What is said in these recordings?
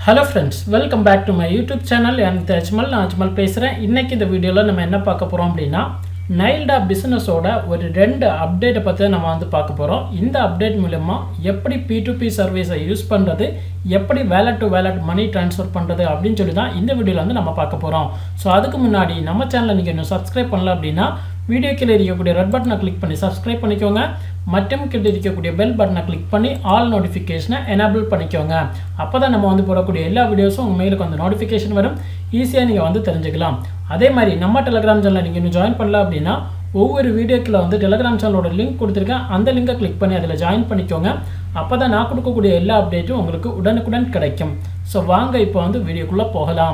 hello friends welcome back to my YouTube channel எனக்கு அஜ்மல் நான் அஜ்மல் பேசுகிறேன் இன்றைக்கி இந்த வீடியோவில் நம்ம என்ன பார்க்க போகிறோம் அப்படின்னா நைல்டா பிஸ்னஸோட ஒரு ரெண்டு அப்டேட்டை பற்றி நம்ம வந்து பார்க்க போகிறோம் இந்த அப்டேட் மூலமா எப்படி பி டு பி சர்வீஸை யூஸ் பண்ணுறது எப்படி wallet to wallet money transfer பண்ணுறது அப்படின்னு சொல்லி தான் இந்த வீடியோவில் வந்து நம்ம பார்க்க போகிறோம் ஸோ அதுக்கு முன்னாடி நம்ம சேனலை நீங்கள் இன்னும் சப்ஸ்கிரைப் பண்ணல அப்படின்னா வீடியோ கீழே இருக்கக்கூடிய ரெட் பட்டனை கிளிக் பண்ணி சப்ஸ்கிரைப் பண்ணிக்கோங்க மற்றும் கீழே இருக்கக்கூடிய பெல் பட்டனை கிளிக் பண்ணி ஆல் நோட்டிஃபிகேஷனை எனேபிள் பண்ணிக்கோங்க அப்போ தான் நம்ம வந்து போடக்கூடிய எல்லா வீடியோஸும் உங்கள் மெயிலுக்கு வந்து நோட்டிஃபிகேஷன் வரும் ஈஸியாக நீங்கள் வந்து தெரிஞ்சுக்கலாம் அதே மாதிரி நம்ம டெலிகிராம் சேனலில் நீங்கள் இன்னும் ஜாயின் பண்ணல அப்படின்னா ஒவ்வொரு வீடியோக்கில் வந்து டெலிகிராம் சேனலோட லிங்க் கொடுத்துருக்கேன் அந்த லிங்கை கிளிக் பண்ணி அதில் ஜாயின் பண்ணிக்கோங்க அப்போ தான் நான் கொடுக்கக்கூடிய எல்லா அப்டேட்டும் உங்களுக்கு உடனுக்குடன் கிடைக்கும் ஸோ வாங்க இப்போ வந்து வீடியோக்குள்ளே போகலாம்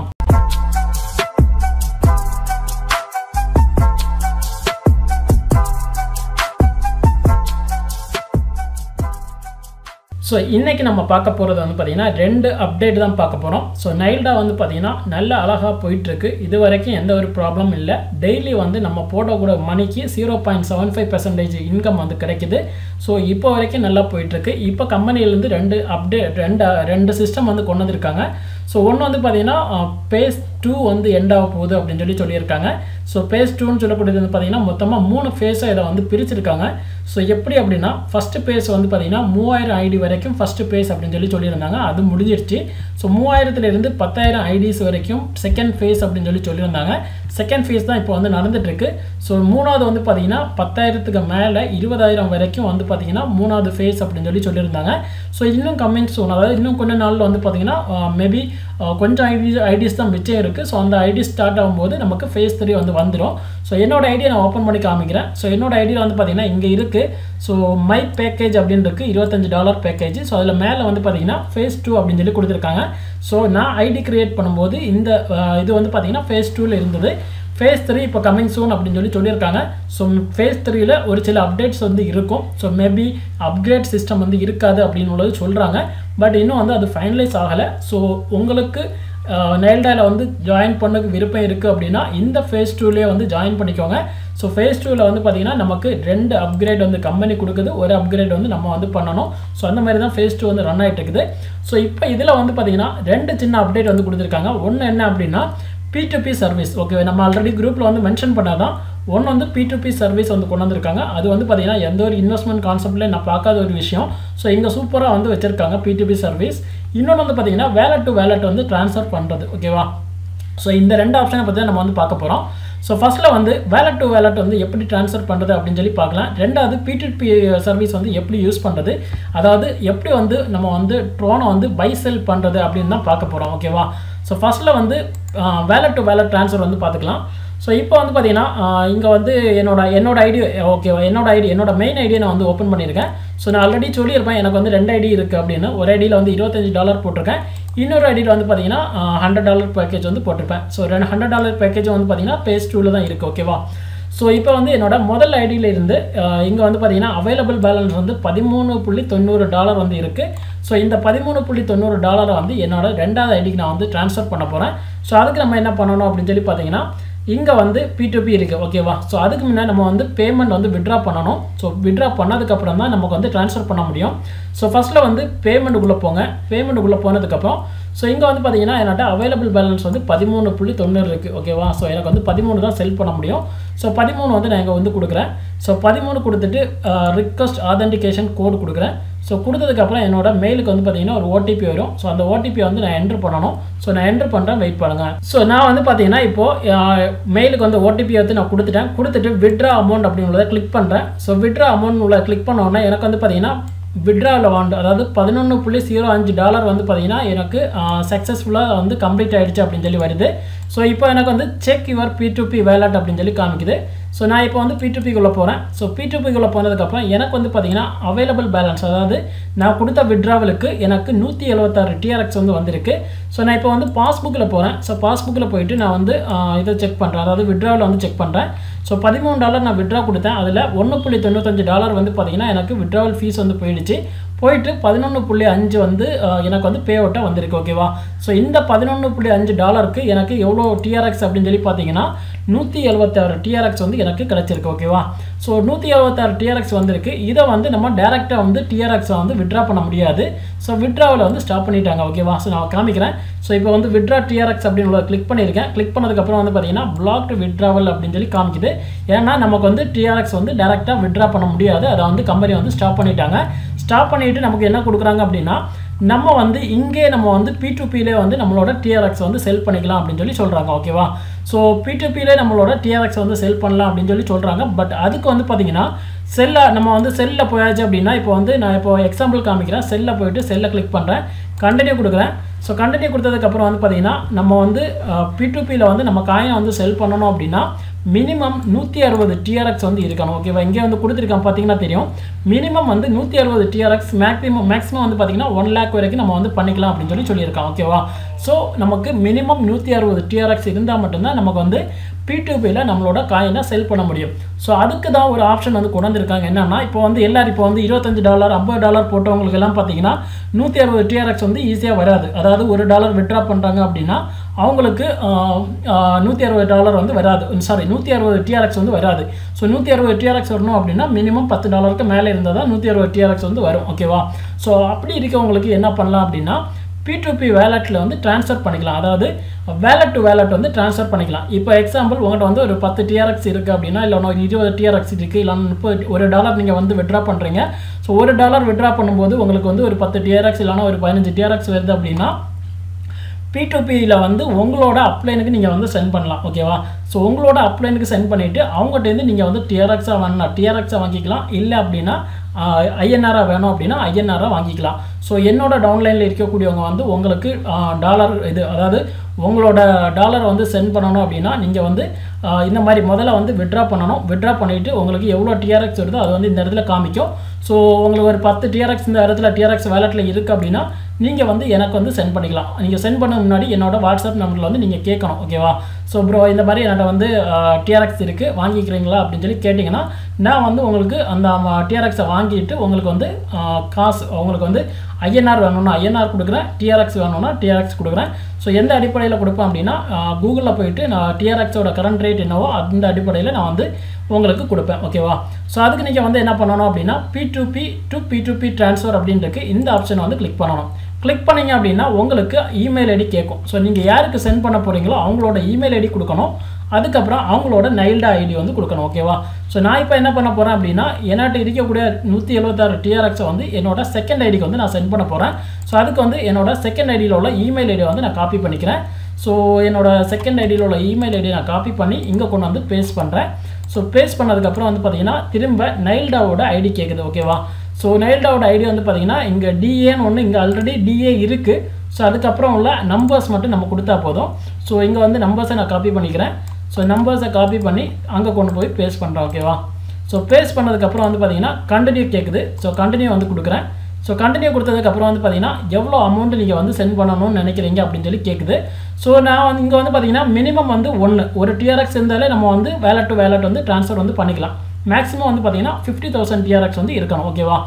ஸோ இன்றைக்கி நம்ம பார்க்க போகிறது வந்து பார்த்திங்கன்னா ரெண்டு அப்டேட் தான் பார்க்க போகிறோம் ஸோ நைல்டா வந்து பார்த்திங்கன்னா நல்ல அழகாக போயிட்டுருக்கு இது வரைக்கும் எந்த ஒரு ப்ராப்ளம் இல்லை டெய்லி வந்து நம்ம போடக்கூட மணிக்கு zero point seven five percentage income வந்து கிடைக்குது ஸோ இப்போ வரைக்கும் நல்லா போயிட்டுருக்கு இப்போ கம்பெனிலேருந்து ரெண்டு அப்டேட் ரெண்டு ரெண்டு சிஸ்டம் வந்து கொண்டு வந்திருக்காங்க ஸோ ஒன்று வந்து பார்த்திங்கன்னா பேஸ் டூ வந்து எண்ட் ஆக போகுது அப்படின்னு சொல்லி சொல்லியிருக்காங்க ஸோ பேஸ் டூன்னு சொல்லக்கூடியது வந்து பார்த்திங்கன்னா மொத்தமாக மூணு ஃபேஸை இதை வந்து பிரிச்சிருக்காங்க ஸோ எப்படி அப்படின்னா ஃபஸ்ட்டு பேஸ் வந்து பார்த்திங்கன்னா மூவாயிரம் ஐடி வரைக்கும் ஃபஸ்ட்டு பேஸ் அப்படின்னு சொல்லி சொல்லியிருந்தாங்க அது முடிஞ்சிருச்சு ஸோ மூவாயிரத்துலேருந்து பத்தாயிரம் ஐடிஸ் வரைக்கும் செகண்ட் ஃபேஸ் அப்படின்னு சொல்லி சொல்லியிருந்தாங்க செகண்ட் ஃபேஸ் தான் இப்போ வந்து நடந்துட்டுருக்கு ஸோ மூணாவது வந்து பார்த்திங்கன்னா பத்தாயிரத்துக்கு மேலே இருபதாயிரம் வரைக்கும் வந்து பார்த்திங்கன்னா மூணாவது ஃபேஸ் அப்படின்னு சொல்லி சொல்லியிருந்தாங்க ஸோ இன்னும் கம்மிங் சூன் அதாவது இன்னும் கொஞ்ச நாளில் வந்து பார்த்திங்கன்னா மேபி கொஞ்சம் ஐடி ஐடிஸ் தான் மிச்சம் இருக்குது ஸோ அந்த ஐடி ஸ்டார்ட் ஆகும்போது நமக்கு ஃபேஸ் த்ரீ வந்து வந்துடும் ஸோ என்னோட ஐடியை நான் ஓப்பன் பண்ணி காமிக்கிறேன் ஸோ என்னோட ஐடியில் வந்து பார்த்திங்கன்னா இங்கே இருக்குது ஸோ மை பேக்கேஜ் அப்படின்னு இருக்குது இருபத்தஞ்சு டாலர் பேக்கேஜ் ஸோ அதில் மேலே வந்து பார்த்திங்கன்னா ஃபேஸ் டூ அப்படின்னு சொல்லி கொடுத்துருக்காங்க ஸோ நான் ஐடி க்ரியேட் பண்ணும்போது இந்த இது வந்து பார்த்திங்கன்னா ஃபேஸ் டூவில் இருந்தது ஃபேஸ் த்ரீ இப்போ கமிங் சூன் அப்படின்னு சொல்லி சொல்லியிருக்காங்க ஸோ ஃபேஸ் த்ரீயில் ஒரு சில அப்டேட்ஸ் வந்து இருக்கும் ஸோ மேபி அப்கிரேட் சிஸ்டம் வந்து இருக்காது அப்படின்னு உள்ளது சொல்கிறாங்க பட் இன்னும் வந்து அது ஃபைனலைஸ் ஆகலை ஸோ உங்களுக்கு நெல்டாவில் வந்து ஜாயின் பண்ணக்கு விருப்பம் இருக்குது அப்படின்னா இந்த ஃபேஸ் டூலேயே வந்து ஜாயின் பண்ணிக்கோங்க ஸோ ஃபேஸ் டூவில் வந்து பார்த்திங்கன்னா நமக்கு ரெண்டு அப்கிரேட் வந்து கம்பெனி கொடுக்குது ஒரு அப்கிரேட் வந்து நம்ம வந்து பண்ணணும் ஸோ அந்த மாதிரி தான் ஃபேஸ் டூ வந்து ரன் ஆகிட்டு இருக்குது ஸோ இப்போ இதில் வந்து பார்த்திங்கன்னா ரெண்டு சின்ன அப்டேட் வந்து கொடுத்துருக்காங்க ஒன்று என்ன அப்படின்னா P to P service okay நம்ம ஆல்ரெடி குரூப்பில் வந்து மென்ஷன் பண்ணால் தான் ஒன்று வந்து பி டு பி சர்வீஸ் வந்து கொண்டு வந்திருக்காங்க அது வந்து பார்த்திங்கன்னா எந்த ஒரு இன்வெஸ்ட்மெண்ட் கான்செப்ட்லேயும் நான் பார்க்காத ஒரு விஷயம் ஸோ இங்கே சூப்பராக வந்து வச்சுருக்காங்க பி டு பி சர்வீஸ் இன்னொன்று வந்து பார்த்திங்கன்னா வேலட் டு வேலட் வந்து ட்ரான்ஸ்ஃபர் பண்ணுறது ஓகேவா ஸோ இந்த ரெண்டு ஆப்ஷனை பற்றி நம்ம வந்து பார்க்க போகிறோம் ஸோ ஃபஸ்ட்டில் வந்து வேலட் டு வேலட் வந்து எப்படி ட்ரான்ஸ்ஃபர் பண்ணுறது அப்படின்னு சொல்லி பார்க்கலாம் ரெண்டாவது பி சர்வீஸ் வந்து எப்படி யூஸ் பண்ணுறது அதாவது எப்படி வந்து நம்ம வந்து ட்ரோனை வந்து பை செல் பண்ணுறது அப்படின்னு தான் பார்க்க போகிறோம் ஓகேவா ஸோ ஃபஸ்ட்டில் வந்து வேலட் டு வேலட் ட்ரான்ஸ்ஃபர் வந்து பார்த்துக்கலாம் ஸோ இப்போ வந்து பார்த்தீங்கன்னா இங்கே வந்து என்னோட என்னோட ஐடி ஓகேவா என்னோட ஐடி என்னோட மெயின் ஐடியை நான் வந்து ஓப்பன் பண்ணியிருக்கேன் ஸோ நான் ஆல்ரெடி சொல்லியிருப்பேன் எனக்கு வந்து ரெண்டு ஐடி இருக்குது அப்படின்னு ஒரு ஐடியில் வந்து இருபத்தஞ்சி டாலர் போட்டிருக்கேன் இன்னொரு ஐடியில் வந்து பார்த்தீங்கன்னா ஹண்ட்ரட் டாலர் பேக்கேஜ் வந்து போட்டிருப்பேன் ஸோ ரெண்டு ஹண்ட்ரட் டாலர் பேக்கேஜ் வந்து பார்த்தீங்கன்னா பேஸ் டூவில் தான் இருக்குது ஓகேவா ஸோ இப்போ வந்து என்னோட முதல் ஐடியில் இருந்து இங்கே வந்து பார்த்தீங்கன்னா அவைலபிள் பேலன்ஸ் வந்து பதிமூணு புள்ளி தொண்ணூறு டாலர் வந்து இருக்குது ஸோ இந்த பதிமூணு புள்ளி தொண்ணூறு டாலரை வந்து என்னோட ரெண்டாவது ஐடிக்கு நான் வந்து ட்ரான்ஸ்ஃபர் பண்ண போகிறேன் ஸோ அதுக்கு நம்ம என்ன பண்ணணும் அப்படின்னு சொல்லி பார்த்தீங்கன்னா இங்கே வந்து பி இருக்குது ஓகேவா ஸோ அதுக்கு முன்னாடி நம்ம வந்து பேமெண்ட் வந்து விட்ரா பண்ணணும் ஸோ விட்ரா பண்ணதுக்கப்புறம் தான் நமக்கு வந்து ட்ரான்ஸ்ஃபர் பண்ண முடியும் ஸோ ஃபஸ்ட்டில் வந்து பேமெண்ட்டுக்குள்ளே போங்க பேமெண்ட்டுக்குள்ளே போனதுக்கப்புறம் ஸோ இங்கே வந்து பார்த்தீங்கன்னா என்னோட அவைலபிள் பேலன்ஸ் வந்து பதிமூணு புள்ளி தொண்ணூறு இருக்குது ஓகேவா ஸோ எனக்கு வந்து பதிமூணு தான் செல் பண்ண முடியும் ஸோ பதிமூணு வந்து நான் இங்கே வந்து கொடுக்குறேன் ஸோ பதிமூணு கொடுத்துட்டு ரிக்வஸ்ட் ஆதென்டிகேஷன் கோடு கொடுக்குறேன் ஸோ கொடுத்ததுக்கப்புறம் என்னோட மெயிலுக்கு வந்து பார்த்தீங்கன்னா ஒரு ஓடிபி வரும் ஸோ அந்த ஓடிபி வந்து நான் என்ட்ரு பண்ணணும் ஸோ நான் என்ட்ரு பண்ணுறேன் வெயிட் பண்ணுங்கள் ஸோ நான் வந்து பார்த்தீங்கன்னா இப்போது மெயிலுக்கு வந்து ஓடிபி வந்து நான் கொடுத்துட்டேன் கொடுத்துட்டு விட்ரா அமௌண்ட் அப்படின்றத கிளிக் பண்ணுறேன் ஸோ விட்ரா அமௌண்ட் உள்ள கிளிக் பண்ணோன்னே எனக்கு வந்து பார்த்தீங்கன்னா விட்ராவில் வாண்டு அதாவது பதினொன்று புள்ளி ஜீரோ அஞ்சு டாலர் வந்து பார்த்தீங்கன்னா எனக்கு சக்ஸஸ்ஃபுல்லாக வந்து கம்ப்ளீட் ஆகிடுச்சு அப்படின்னு சொல்லி வருது ஸோ இப்போ எனக்கு வந்து check your P to P wallet அப்படின்னு சொல்லி காமிக்குது ஸோ நான் இப்போ வந்து பி டு பிக்குள்ளே போகிறேன் ஸோ பி டு பிக்குள்ளே போனதுக்கப்புறம் எனக்கு வந்து பார்த்தீங்கன்னா அவைலபிள் பேலன்ஸ் அதாவது நான் கொடுத்த விட்ராவலுக்கு எனக்கு நூற்றி எழுபத்தாறு டிஆர்எக்ஸ் வந்து வந்திருக்கு ஸோ நான் இப்போ வந்து பாஸ்புக்கில் போகிறேன் ஸோ பாஸ்புக்கில் போயிட்டு நான் வந்து இதை செக் பண்ணுறேன் அதாவது விட்ராவில் வந்து செக் பண்ணுறேன் ஸோ பதிமூணு டாலர் நான் விட்ரா கொடுத்தேன் அதில் ஒன்று புள்ளி தொண்ணூத்தஞ்சு டாலர் வந்து பார்த்தீங்கன்னா எனக்கு விட்ராவல் ஃபீஸ் வந்து போயிடுச்சு போயிட்டு பதினொன்று புள்ளி அஞ்சு வந்து எனக்கு வந்து பே அவுட்டாக வந்திருக்கு ஓகேவா ஸோ இந்த பதினொன்று புள்ளி அஞ்சு டாலருக்கு எனக்கு எவ்வளோ டிஆர்எக்ஸ் அப்படின்னு சொல்லி பார்த்தீங்கன்னா நூற்றி எழுபத்தாறு டிஆர்எக்ஸ் வந்து எனக்கு கிடச்சிருக்கு ஓகேவா ஸோ நூற்றி அறுபத்தாறு டிஆர்எக்ஸ் வந்திருக்கு இதை வந்து நம்ம டேரெக்டாக வந்து டிஆர்எக்ஸை வந்து விட்ரா பண்ண முடியாது ஸோ விட்ராவில் வந்து ஸ்டாப் பண்ணிட்டாங்க ஓகேவா ஸோ நான் காமிக்கிறேன் ஸோ இப்போ வந்து விட்ரா டிஆர்எக்ஸ் அப்படின்னு கிளிக் பண்ணியிருக்கேன் கிளிக் பண்ணதுக்கப்புறம் வந்து பார்த்தீங்கன்னா பிளாக்டு விட்ராவல் அப்படின்னு சொல்லி காமிக்குது ஏன்னா நமக்கு வந்து டிஆர்எக்ஸ் வந்து டேரெக்டாக விட்ரா பண்ண முடியாது அதை வந்து கம்பெனி வந்து ஸ்டாப் பண்ணிட்டாங்க ஸ்டாப் பண்ணிவிட்டு நமக்கு என்ன கொடுக்குறாங்க அப்படின்னா நம்ம வந்து இங்கே நம்ம வந்து பி டு பிலே வந்து நம்மளோட டிஆர்எக்ஸ் வந்து செல் பண்ணிக்கலாம் அப்படின்னு சொல்லி சொல்கிறாங்க ஓகேவா ஸோ பி டு பிலே நம்மளோட டிஆர்எக்ஸ் வந்து செல் பண்ணலாம் அப்படின்னு சொல்லி சொல்கிறாங்க பட் அதுக்கு வந்து பார்த்தீங்கன்னா செல்லை நம்ம வந்து செல்லில் போயாச்சு அப்படின்னா இப்போ வந்து நான் இப்போ எக்ஸாம்பிள் காமிக்கிறேன் செல்லில் போயிட்டு செல்லை கிளிக் பண்ணுறேன் கண்டினியூ கொடுக்குறேன் ஸோ கண்டினியூ கொடுத்ததுக்கப்புறம் வந்து பார்த்தீங்கன்னா நம்ம வந்து பி டு பியில் வந்து நம்ம காயினை வந்து செல் பண்ணணும் அப்படின்னா மினிமம் நூற்றி அறுபது டிஆர்எக்ஸ் வந்து இருக்கணும் ஓகேவா இங்கே வந்து கொடுத்துருக்கான் பார்த்தீங்கன்னா தெரியும் மினிமம் வந்து நூற்றி அறுபது டிஆர்எக்ஸ் மேக்ஸிமம் மேக்ஸிமம் வந்து பார்த்தீங்கன்னா ஒன் லேக் வரைக்கும் நம்ம வந்து பண்ணிக்கலாம் அப்படின்னு சொல்லி சொல்லியிருக்கான் ஓகேவா ஸோ நமக்கு மினிமம் நூற்றி அறுபது டிஆர்எக்ஸ் இருந்தால் மட்டும்தான் நமக்கு வந்து பிடிபியில் நம்மளோட காயினை செல் பண்ண முடியும் ஸோ அதுக்கு தான் ஒரு ஆப்ஷன் வந்து கொண்டு வந்திருக்காங்க என்னன்னா இப்போ வந்து எல்லாரும் இப்போ வந்து இருபத்தஞ்சு டாலர் ஐம்பது டாலர் போட்டவங்களுக்கு எல்லாம் பார்த்தீங்கன்னா நூற்றி அறுபது டிஆர்எக்ஸ் வந்து ஈஸியாக வராது அதாவது ஒரு டாலர் விட்ரா பண்ணுறாங்க அப்படின்னா அவங்களுக்கு நூற்றி அறுபது டாலர் வந்து வராது சாரி நூற்றி அறுபது டிஆர்எக்ஸ் வந்து வராது ஸோ நூற்றி அறுபது டிஆர்எக்ஸ் வரணும் அப்படின்னா மினிமம் பத்து டாலருக்கு மேலே இருந்தால் தான் நூற்றி அறுபது டிஆர்எக்ஸ் வந்து வரும் ஓகேவா ஸோ அப்படி இருக்கவங்களுக்கு என்ன பண்ணலாம் அப்படின்னா பி டு பி வேலெட்டில் வந்து ட்ரான்ஸ்ஃபர் பண்ணிக்கலாம் அதாவது வேலட் டு வேலட் வந்து ட்ரான்ஸ்ஃபர் பண்ணிக்கலாம் இப்போ எக்ஸாம்பிள் உங்கள்கிட்ட வந்து ஒரு பத்து டிஆர்எக்ஸ் இருக்குது அப்படின்னா இல்லை ஒரு இருபது டிஆர்எக்ஸ் இருக்குது இல்லை முப்பது ஒரு டாலர் நீங்கள் வந்து விட்ரா பண்ணுறீங்க ஸோ ஒரு டாலர் விட்ரா பண்ணும்போது உங்களுக்கு வந்து ஒரு பத்து டிஆர்எக்ஸ் இல்லைனா ஒரு பதினஞ்சு டிஆர்எக்ஸ் வருது அப்படின்னா பி டு பியில் வந்து உங்களோட அப்ளைனுக்கு நீங்கள் வந்து சென்ட் பண்ணலாம் ஓகேவா ஸோ உங்களோட அப்ளைனுக்கு சென்ட் பண்ணிவிட்டு அவங்ககிட்டேருந்து நீங்கள் வந்து டிஆர்எக்ஸாக வேணும்னா டிஆர்எக்ஸாக வாங்கிக்கலாம் இல்லை அப்படின்னா ஐஎன்ஆராக வேணும் அப்படின்னா ஐஎன்ஆராக வாங்கிக்கலாம் ஸோ என்னோட டவுன்லைனில் இருக்கக்கூடியவங்க வந்து உங்களுக்கு டாலர் இது அதாவது உங்களோட டாலரை வந்து சென்ட் பண்ணணும் அப்படின்னா நீங்கள் வந்து இந்த மாதிரி முதல்ல வந்து விட்ரா பண்ணணும் விட்ரா பண்ணிவிட்டு உங்களுக்கு எவ்வளோ டிஆர்எக்ஸ் வருதோ அது வந்து இந்த இடத்துல காமிக்கும் ஸோ உங்களுக்கு ஒரு பத்து டிஆர்எக்ஸ் இந்த இடத்துல டிஆர்எக்ஸ் வேலெட்டில் இருக்குது அப்படின்னா நீங்கள் வந்து எனக்கு வந்து சென்ட் பண்ணிக்கலாம் நீங்கள் சென்ட் பண்ண முன்னாடி என்னோட வாட்ஸ்அப் நம்பரில் வந்து நீங்கள் கேட்கணும் ஓகேவா ஸோ ப்ரோ இந்த மாதிரி என்கிட்ட வந்து டிஆர்எக்ஸ் இருக்குது வாங்கிக்கிறீங்களா அப்படின்னு சொல்லி கேட்டிங்கன்னா நான் வந்து உங்களுக்கு அந்த டிஆர்எக்ஸை வாங்கிட்டு உங்களுக்கு வந்து காசு உங்களுக்கு வந்து ஐஎன்ஆர் வேணும்னா ஐஎன்ஆர் கொடுக்குறேன் டிஆர்எக்ஸ் வேணும்னா டிஆர்எக்ஸ் கொடுக்குறேன் ஸோ எந்த அடிப்படையில் கொடுப்பேன் அப்படின்னா கூகுளில் போயிட்டு நான் டிஆர்எக்ஸோட கரண்ட் ரேட் என்னவோ அந்த அடிப்படையில் நான் வந்து உங்களுக்கு கொடுப்பேன் ஓகேவா ஸோ அதுக்கு நீங்கள் வந்து என்ன பண்ணணும் அப்படின்னா P to P to P to P transfer அப்படின்ட்டு இந்த ஆப்ஷனை வந்து கிளிக் பண்ணணும் கிளிக் பண்ணிங்க அப்படின்னா உங்களுக்கு இமெயில் ஐடி கேட்கும் ஸோ நீங்கள் யாருக்கு சென்ட் பண்ண போகிறீங்களோ அவங்களோட இமெயில் ஐடி கொடுக்கணும் அதுக்கப்புறம் அவங்களோட நைல்டா ஐடி வந்து கொடுக்கணும் ஓகேவா ஸோ நான் இப்போ என்ன பண்ண போகிறேன் அப்படின்னா என்கிட்ட இருக்கக்கூடிய நூற்றி எழுபத்தாறு டிஆர்எக்ஸை வந்து என்னோட செகண்ட் ஐடிக்கு வந்து நான் சென்ட் பண்ண போகிறேன் ஸோ அதுக்கு வந்து என்னோட செகண்ட் ஐடியில் உள்ள இமெயில் ஐடியை வந்து நான் காப்பி பண்ணிக்கிறேன் ஸோ என்னோட செகண்ட் ஐடியில் உள்ள இமெயில் ஐடியை நான் காப்பி பண்ணி இங்கே கொண்டு வந்து பேஸ்ட் பண்ணுறேன் ஸோ பேஸ்ட் பண்ணதுக்கப்புறம் வந்து பார்த்தீங்கன்னா திரும்ப நைல்டாவோட ஐடி கேட்குது ஓகேவா ஸோ நைல்டாவோட ஐடி வந்து பார்த்தீங்கன்னா இங்கே டிஏன்னு ஒன்று இங்கே ஆல்ரெடி டிஏ இருக்குது ஸோ அதுக்கப்புறம் உள்ள நம்பர்ஸ் மட்டும் நம்ம கொடுத்தா போதும் ஸோ இங்கே வந்து நம்பர்ஸை நான் காப்பி பண்ணிக்கிறேன் ஸோ நம்பர்ஸை காப்பி பண்ணி அங்கே கொண்டு போய் பேஸ்ட் பண்ணுறேன் ஓகேவா ஸோ பேஸ்ட் பண்ணதுக்கப்புறம் வந்து பார்த்தீங்கன்னா கண்டினியூ கேட்குது ஸோ கண்டினியூ வந்து கொடுக்குறேன் ஸோ கண்டினியூ கொடுத்ததுக்கப்புறம் வந்து பார்த்தீங்கன்னா எவ்வளோ அமௌண்ட் நீங்கள் வந்து சென்ட் பண்ணணும்னு நினைக்கிறீங்க அப்படின்னு சொல்லி கேட்குது ஸோ நான் வந்து இங்கே வந்து பார்த்தீங்கன்னா மினிமம் வந்து ஒன்று ஒரு டிஆர்எக்ஸ் இருந்தாலே நம்ம வந்து வேலட் டு வேலட் வந்து ட்ரான்ஸ்ஃபர் வந்து பண்ணிக்கலாம் மேக்ஸிமம் வந்து பார்த்தீங்கன்னா ஃபிஃப்டி தௌசண்ட் டிஆர்எக்ஸ் வந்து இருக்கணும் ஓகேவா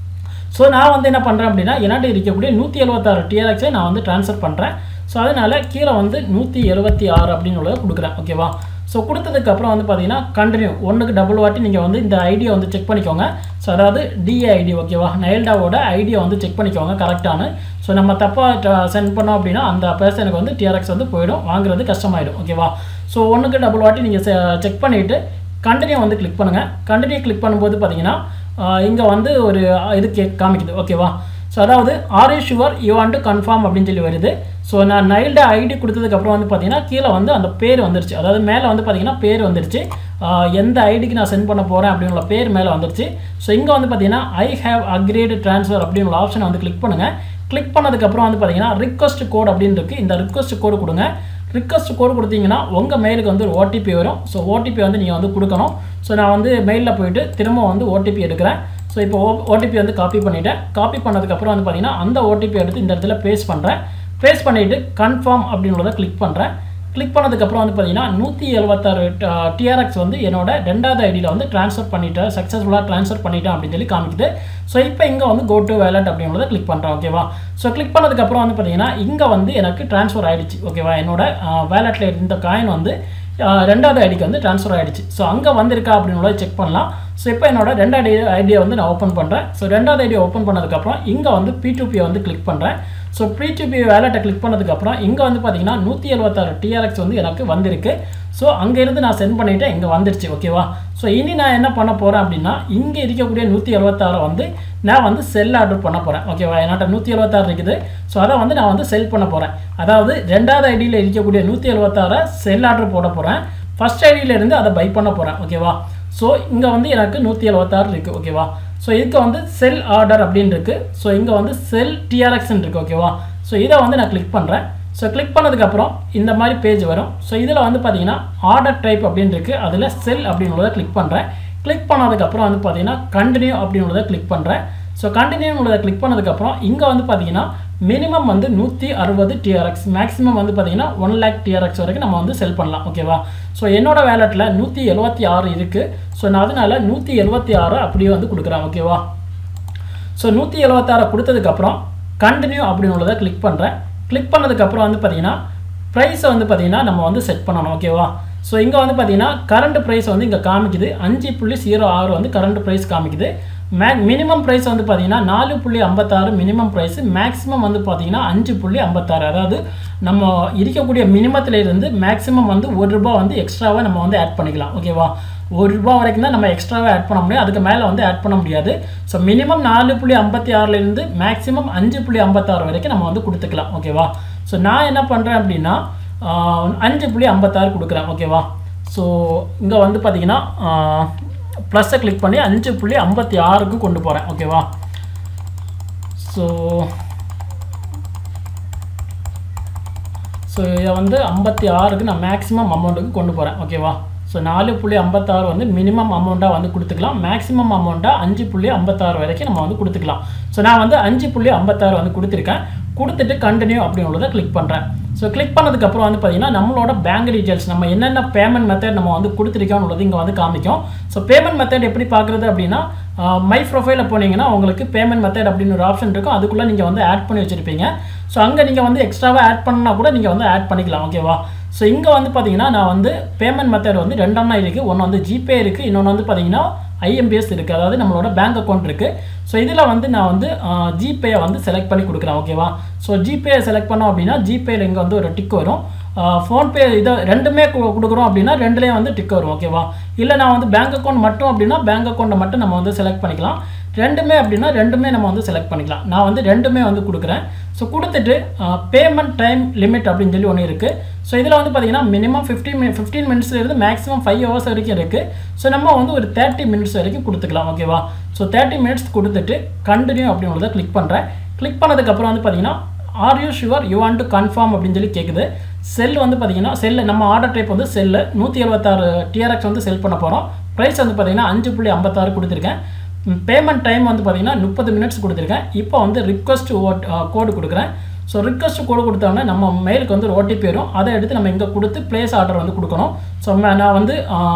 ஸோ நான் வந்து என்ன பண்ணுறேன் அப்படின்னா என்கிட்ட இருக்கக்கூடிய நூற்றி எழுபத்தாறு டிஆர்எக்ஸை நான் வந்து ட்ரான்ஸ்ஃபர் பண்ணுறேன் ஸோ அதனால் கீழே வந்து நூற்றி எழுபத்தி ஆறு அப்படின்னு உள்ளதை கொடுக்குறேன் ஓகேவா ஸோ கொடுத்ததுக்கப்புறம் வந்து பார்த்தீங்கன்னா கண்டினியூ ஒன்றுக்கு டபுள் வாட்டி நீங்கள் வந்து இந்த ஐடியை வந்து செக் பண்ணிக்கோங்க ஸோ அதாவது டிஏ ஐடி ஓகேவா நைல்டாவோட ஐடியை வந்து செக் பண்ணிக்கோங்க கரெக்டானு ஸோ நம்ம தப்பாக சென்ட் பண்ணோம் அப்படின்னா அந்த பர்சனுக்கு வந்து டிஆர்எக்ஸ் வந்து போயிடும் வாங்குறது கஷ்டமாயிடும் ஓகேவா ஸோ ஒன்றுக்கு டபுள் வாட்டி நீங்கள் செக் பண்ணிவிட்டு கண்டினியூ வந்து கிளிக் பண்ணுங்கள் கண்டினியூ கிளிக் பண்ணும்போது பார்த்தீங்கன்னா இங்கே வந்து ஒரு இது கே காமிக்குது ஓகேவா ஸோ அதாவது are you sure you want to confirm அப்படின்னு சொல்லி வருது ஸோ நான் நைல்டு ஐடி கொடுத்ததுக்கப்புறம் வந்து பார்த்தீங்கன்னா கீழே வந்து அந்த பேர் வந்துருச்சு அதாவது மேலே வந்து பார்த்தீங்கன்னா பேர் வந்துருச்சு எந்த ஐடிக்கு நான் சென்ட் பண்ண போகிறேன் அப்படின்ற பேர் மேலே வந்துருச்சு ஸோ இங்கே வந்து பார்த்தீங்கன்னா ஐ ஹேவ் அக்ரேடு ட்ரான்ஸ்ஃபர் அப்படின்ற ஆப்ஷனை வந்து கிளிக் பண்ணுங்கள் கிளிக் பண்ணதுக்கப்புறம் வந்து பார்த்தீங்கன்னா ரிக்வஸ்ட் கோட் அப்படின்னு இருக்குது இந்த ரிக்வஸ்ட் கோடு கொடுங்க ரிக்வஸ்ட் கோடு கொடுத்தீங்கன்னா உங்கள் மெயிலுக்கு வந்து ஒரு ஓடிபி வரும் ஸோ ஓடிபி வந்து நீங்கள் வந்து கொடுக்கணும் ஸோ நான் வந்து மெயிலில் போயிட்டு திரும்ப வந்து ஓடிபி எடுக்கிறேன் ஸோ இப்போ ஓடிபி வந்து காப்பி பண்ணிவிட்டேன் காப்பி பண்ணதுக்கப்புறம் வந்து பார்த்தீங்கன்னா அந்த ஓடிபி எடுத்து இந்த இடத்துல பேஸ்ட் பண்ணுறேன் பேஸ்ட் பண்ணிவிட்டு கன்ஃபார்ம் அப்படின்றத கிளிக் பண்ணுறேன் கிளிக் பண்ணதுக்கப்புறம் வந்து பார்த்தீங்கன்னா நூற்றி எழுபத்தாறு டிஆர்எக்ஸ் வந்து என்னோட ரெண்டாவது ஐடியில் வந்து ட்ரான்ஸ்ஃபர் பண்ணிட்டேன் சக்ஸஸ்ஃபுல்லாக ட்ரான்ஸ்ஃபர் பண்ணிட்டேன் அப்படின்னு சொல்லி காமிக்குது ஸோ இப்போ இங்கே வந்து கோ டு வேலட் அப்படின்றத கிளிக் பண்ணுறேன் ஓகேவா ஸோ கிளிக் பண்ணதுக்கப்புறம் வந்து பார்த்தீங்கன்னா இங்கே வந்து எனக்கு ட்ரான்ஸ்ஃபர் ஆகிடுச்சு ஓகேவா என்னோட வேலெட்டில் இருந்த காயின் வந்து ஆஹ் ரெண்டாவது ஐடிக்கு வந்து ட்ரான்ஸ்ஃபர் ஆகிடுச்சு ஸோ அங்கே வந்திருக்கா அப்படின்னு செக் பண்ணலாம் ஸோ இப்போ என்னோட ரெண்டாவது ஐடியை வந்து நான் ஓப்பன் பண்ணுறேன் ஸோ ரெண்டாவது ஐடியை ஓப்பன் பண்ணதுக்கப்புறம் இங்கே வந்து P2P வந்து கிளிக் பண்ணுறேன் ஸோ P2P வேலெட்டை கிளிக் பண்ணதுக்கப்புறம் இங்கே வந்து பார்த்தீங்கன்னா நூற்றி எழுபத்தாறு டிஆர்எக்ஸ் வந்து எனக்கு வந்திருக்கு ஸோ அங்கேருந்து நான் சென்ட் பண்ணிவிட்டு இங்கே வந்துருச்சு ஓகேவா ஸோ இனி நான் என்ன பண்ண போகிறேன் அப்படின்னா இங்கே இருக்கக்கூடிய நூற்றி எழுபத்தாறை வந்து நான் வந்து செல் ஆர்டர் பண்ண போகிறேன் ஓகேவா என்கிட்ட நூற்றி எழுபத்தாறு இருக்குது ஸோ அதை வந்து நான் வந்து செல் பண்ண போகிறேன் அதாவது ரெண்டாவது ஐடியில் இருக்கக்கூடிய நூற்றி எழுபத்தாறை செல் ஆர்டர் போட போகிறேன் ஃபஸ்ட் ஐடியிலேருந்து அதை பை பண்ண போகிறேன் ஓகேவா ஸோ இங்கே வந்து எனக்கு நூற்றி எழுபத்தாறு இருக்குது ஓகேவா ஸோ இதுக்கு வந்து செல் ஆர்டர் அப்படின்னு இருக்குது ஸோ இங்கே வந்து செல் டிஆர்எக்ஸ்ன்னு இருக்குது ஓகேவா ஸோ இதை வந்து நான் கிளிக் பண்ணுறேன் ஸோ கிளிக் பண்ணதுக்கப்புறம் இந்த மாதிரி பேஜ் வரும் ஸோ இதில் வந்து பார்த்தீங்கன்னா ஆர்டர் டைப் அப்படின்னு இருக்குது அதில் செல் அப்படின்றத கிளிக் பண்ணுறேன் கிளிக் பண்ணதுக்கப்புறம் வந்து பார்த்தீங்கன்னா கண்டினியூ அப்படின்றத கிளிக் பண்ணுறேன் ஸோ கண்டினியூன்றதை கிளிக் பண்ணதுக்கப்புறம் இங்கே வந்து பார்த்தீங்கன்னா மினிமம் வந்து நூற்றி அறுபது டிஆர்எக்ஸ் மேக்ஸிமம் வந்து பார்த்தீங்கன்னா ஒன் லேக் டிஆர்எக்ஸ் வரைக்கும் நம்ம வந்து செல் பண்ணலாம் ஓகேவா ஸோ என்னோட வேலெட்டில் நூற்றி எழுபத்தி ஆறு இருக்குது ஸோ நான் அதனால நூற்றி எழுபத்தி ஆறு அப்படியே வந்து கொடுக்குறேன் ஓகேவா ஸோ நூற்றி எழுபத்தாறு கொடுத்ததுக்கப்புறம் கண்டினியூ அப்படின்னு உள்ளதை கிளிக் பண்ணுறேன் கிளிக் பண்ணதுக்கப்புறம் வந்து பார்த்தீங்கன்னா ப்ரைஸை வந்து பார்த்தீங்கன்னா நம்ம வந்து செட் பண்ணணும் ஓகேவா ஸோ இங்கே வந்து பார்த்தீங்கன்னா கரண்ட் ப்ரைஸ் வந்து இங்கே காமிக்குது அஞ்சு புள்ளி ஜீரோ ஆறு வந்து கரண்ட் ப்ரைஸ் காமிக்குது மே மினிமம் ப்ரைஸ் வந்து பார்த்தீங்கன்னா நாலு புள்ளி ஐம்பத்தாறு மினிமம் ப்ரைஸ் மேக்ஸிமம் வந்து பார்த்தீங்கன்னா அஞ்சு புள்ளி ஐம்பத்தாறு அதாவது நம்ம இருக்கக்கூடிய மினிமத்தில் இருந்து மேக்ஸிமம் வந்து ஒரு ரூபா வந்து எக்ஸ்ட்ராவாக நம்ம வந்து ஆட் பண்ணிக்கலாம் ஓகேவா ஒரு ரூபா வரைக்கும் தான் நம்ம எக்ஸ்ட்ராவாக ஆட் பண்ண முடியும் அதுக்கு மேலே வந்து ஆட் பண்ண முடியாது ஸோ மினிமம் நாலு புள்ளி ஐம்பத்தி ஆறுலேருந்து மேக்ஸிமம் அஞ்சு புள்ளி ஐம்பத்தாறு வரைக்கும் நம்ம வந்து கொடுத்துக்கலாம் ஓகேவா ஸோ நான் என்ன பண்ணுறேன் அப்படின்னா ஆஹ், அஞ்சு புள்ளி ஐம்பத்தாறு கொடுக்குறேன் ஓகேவா ஸோ இங்கே வந்து பார்த்தீங்கன்னா ப்ளஸ்ஸை கிளிக் பண்ணி அஞ்சு புள்ளி ஐம்பத்தி ஆறுக்கு கொண்டு போகிறேன் ஓகேவா ஸோ ஸோ இதை வந்து ஐம்பத்தி ஆறுக்கு நான் மேக்ஸிமம் அமௌண்ட்டுக்கு கொண்டு போகிறேன் ஓகேவா ஸோ நாலு புள்ளி ஐம்பத்தாறு வந்து மினிமம் அமௌண்ட்டாக வந்து கொடுத்துக்கலாம் மேக்ஸிமம் அமௌண்ட்டாக அஞ்சு புள்ளி ஐம்பத்தாறு வரைக்கும் நம்ம வந்து கொடுத்துக்கலாம் ஸோ நான் வந்து அஞ்சு புள்ளி ஐம்பத்தாறு வந்து கொடுத்துருக்கேன் கொடுத்துட்டு கண்டினியூ அப்படின்றத கிளிக் பண்ணுறேன் ஸோ கிளிக் பண்ணதுக்கப்புறம் வந்து பார்த்தீங்கன்னா நம்மளோட பேங்க் டீட்டெயில்ஸ் நம்ம என்னென்ன பேமெண்ட் மெத்தட் நம்ம வந்து கொடுத்துருக்கோம்ன்றது இங்கே வந்து காமிக்கும் ஸோ பேமெண்ட் மெத்தட் எப்படி பார்க்குறது அப்படின்னா மை ப்ரொஃபைலில் போனீங்கன்னா உங்களுக்கு பேமெண்ட் மெத்தட் அப்படின்னு ஒரு ஆப்ஷன் இருக்கும் அதுக்குள்ளே நீங்கள் வந்து ஆட் பண்ணி வச்சுருப்பீங்க ஸோ அங்கே நீங்கள் வந்து எக்ஸ்ட்ராவாக ஆட் பண்ணா கூட நீங்கள் வந்து ஆட் பண்ணிக்கலாம் ஓகேவா ஸோ இங்கே வந்து பார்த்தீங்கன்னா நான் வந்து பேமெண்ட் மெத்தட் வந்து ரெண்டாம் இருக்குது ஒன்று வந்து ஜிபே இருக்குது இன்னொன்று வந்து பார்த்தீங்கன்னா ஐஎம்பிஎஸ் இருக்குது அதாவது நம்மளோட பேங்க் அக்கௌண்ட் இருக்குது ஸோ இதில் வந்து நான் வந்து ஜிபேயை வந்து செலக்ட் பண்ணி கொடுக்குறேன் ஓகேவா ஸோ ஜிபே செலக்ட் பண்ணோம் அப்படின்னா ஜிபேயில் இங்கே வந்து ஒரு டிக் வரும் ஃபோன்பே இதை ரெண்டுமே கு- கொடுக்குறோம் அப்படின்னா ரெண்டுலேயும் வந்து டிக் வரும் ஓகேவா இல்லை நான் வந்து பேங்க் அக்கௌண்ட் மட்டும் அப்படின்னா பேங்க் அக்கௌண்ட்டை மட்டும் நம்ம வந்து செலக்ட் பண்ணிக்கலாம் ரெண்டுமே அப்படின்னா ரெண்டுமே நம்ம வந்து செலக்ட் பண்ணிக்கலாம் நான் வந்து ரெண்டுமே வந்து கொடுக்குறேன் ஸோ கொடுத்துட்டு பேமெண்ட் டைம் லிமிட் அப்படின்னு சொல்லி ஒன்று இருக்குது ஸோ இதில் வந்து பார்த்தீங்கன்னா மினிமம் ஃபிஃப்டீன் மினி ஃபிஃப்டீன் மினிட்ஸ்லேருந்து மேக்ஸிமம் ஃபைவ் ஹவர்ஸ் வரைக்கும் இருக்குது ஸோ நம்ம வந்து ஒரு தேர்ட்டி மினிட்ஸ் வரைக்கும் கொடுத்துக்கலாம் ஓகேவா ஸோ தேர்ட்டி மினிட்ஸ் கொடுத்துட்டு கண்டினியூ அப்படின்றத கிளிக் பண்ணுறேன் கிளிக் பண்ணதுக்கப்புறம் வந்து பார்த்தீங்கன்னா are you sure you want to confirm அப்படின்னு சொல்லி கேட்குது செல் வந்து பார்த்தீங்கன்னா செல்லு நம்ம ஆர்டர் டைப் வந்து செல்லு நூற்றி எழுபத்தாறு டிஆர்எக்ஸ் வந்து செல் பண்ண போகிறோம் ப்ரைஸ் வந்து பார்த்தீங்கன்னா அஞ்சு புள்ளி ஐம்பத்தாறு கொடுத்துருக்கேன் பேமெண்ட் டைம் வந்து பார்த்தீங்கன்னா முப்பது மினிட்ஸ் கொடுத்துருக்கேன் இப்போ வந்து ரிக்வஸ்ட் ஓட் கோடு கொடுக்குறேன் ஸோ ரிக்வஸ்ட் கோடு கொடுத்தோன்னே நம்ம மெயிலுக்கு வந்து ஒரு ஓடிபி வரும் அதை எடுத்து நம்ம இங்கே கொடுத்து ப்ளேஸ் ஆர்டர் வந்து கொடுக்கணும் ஸோ நான் வந்து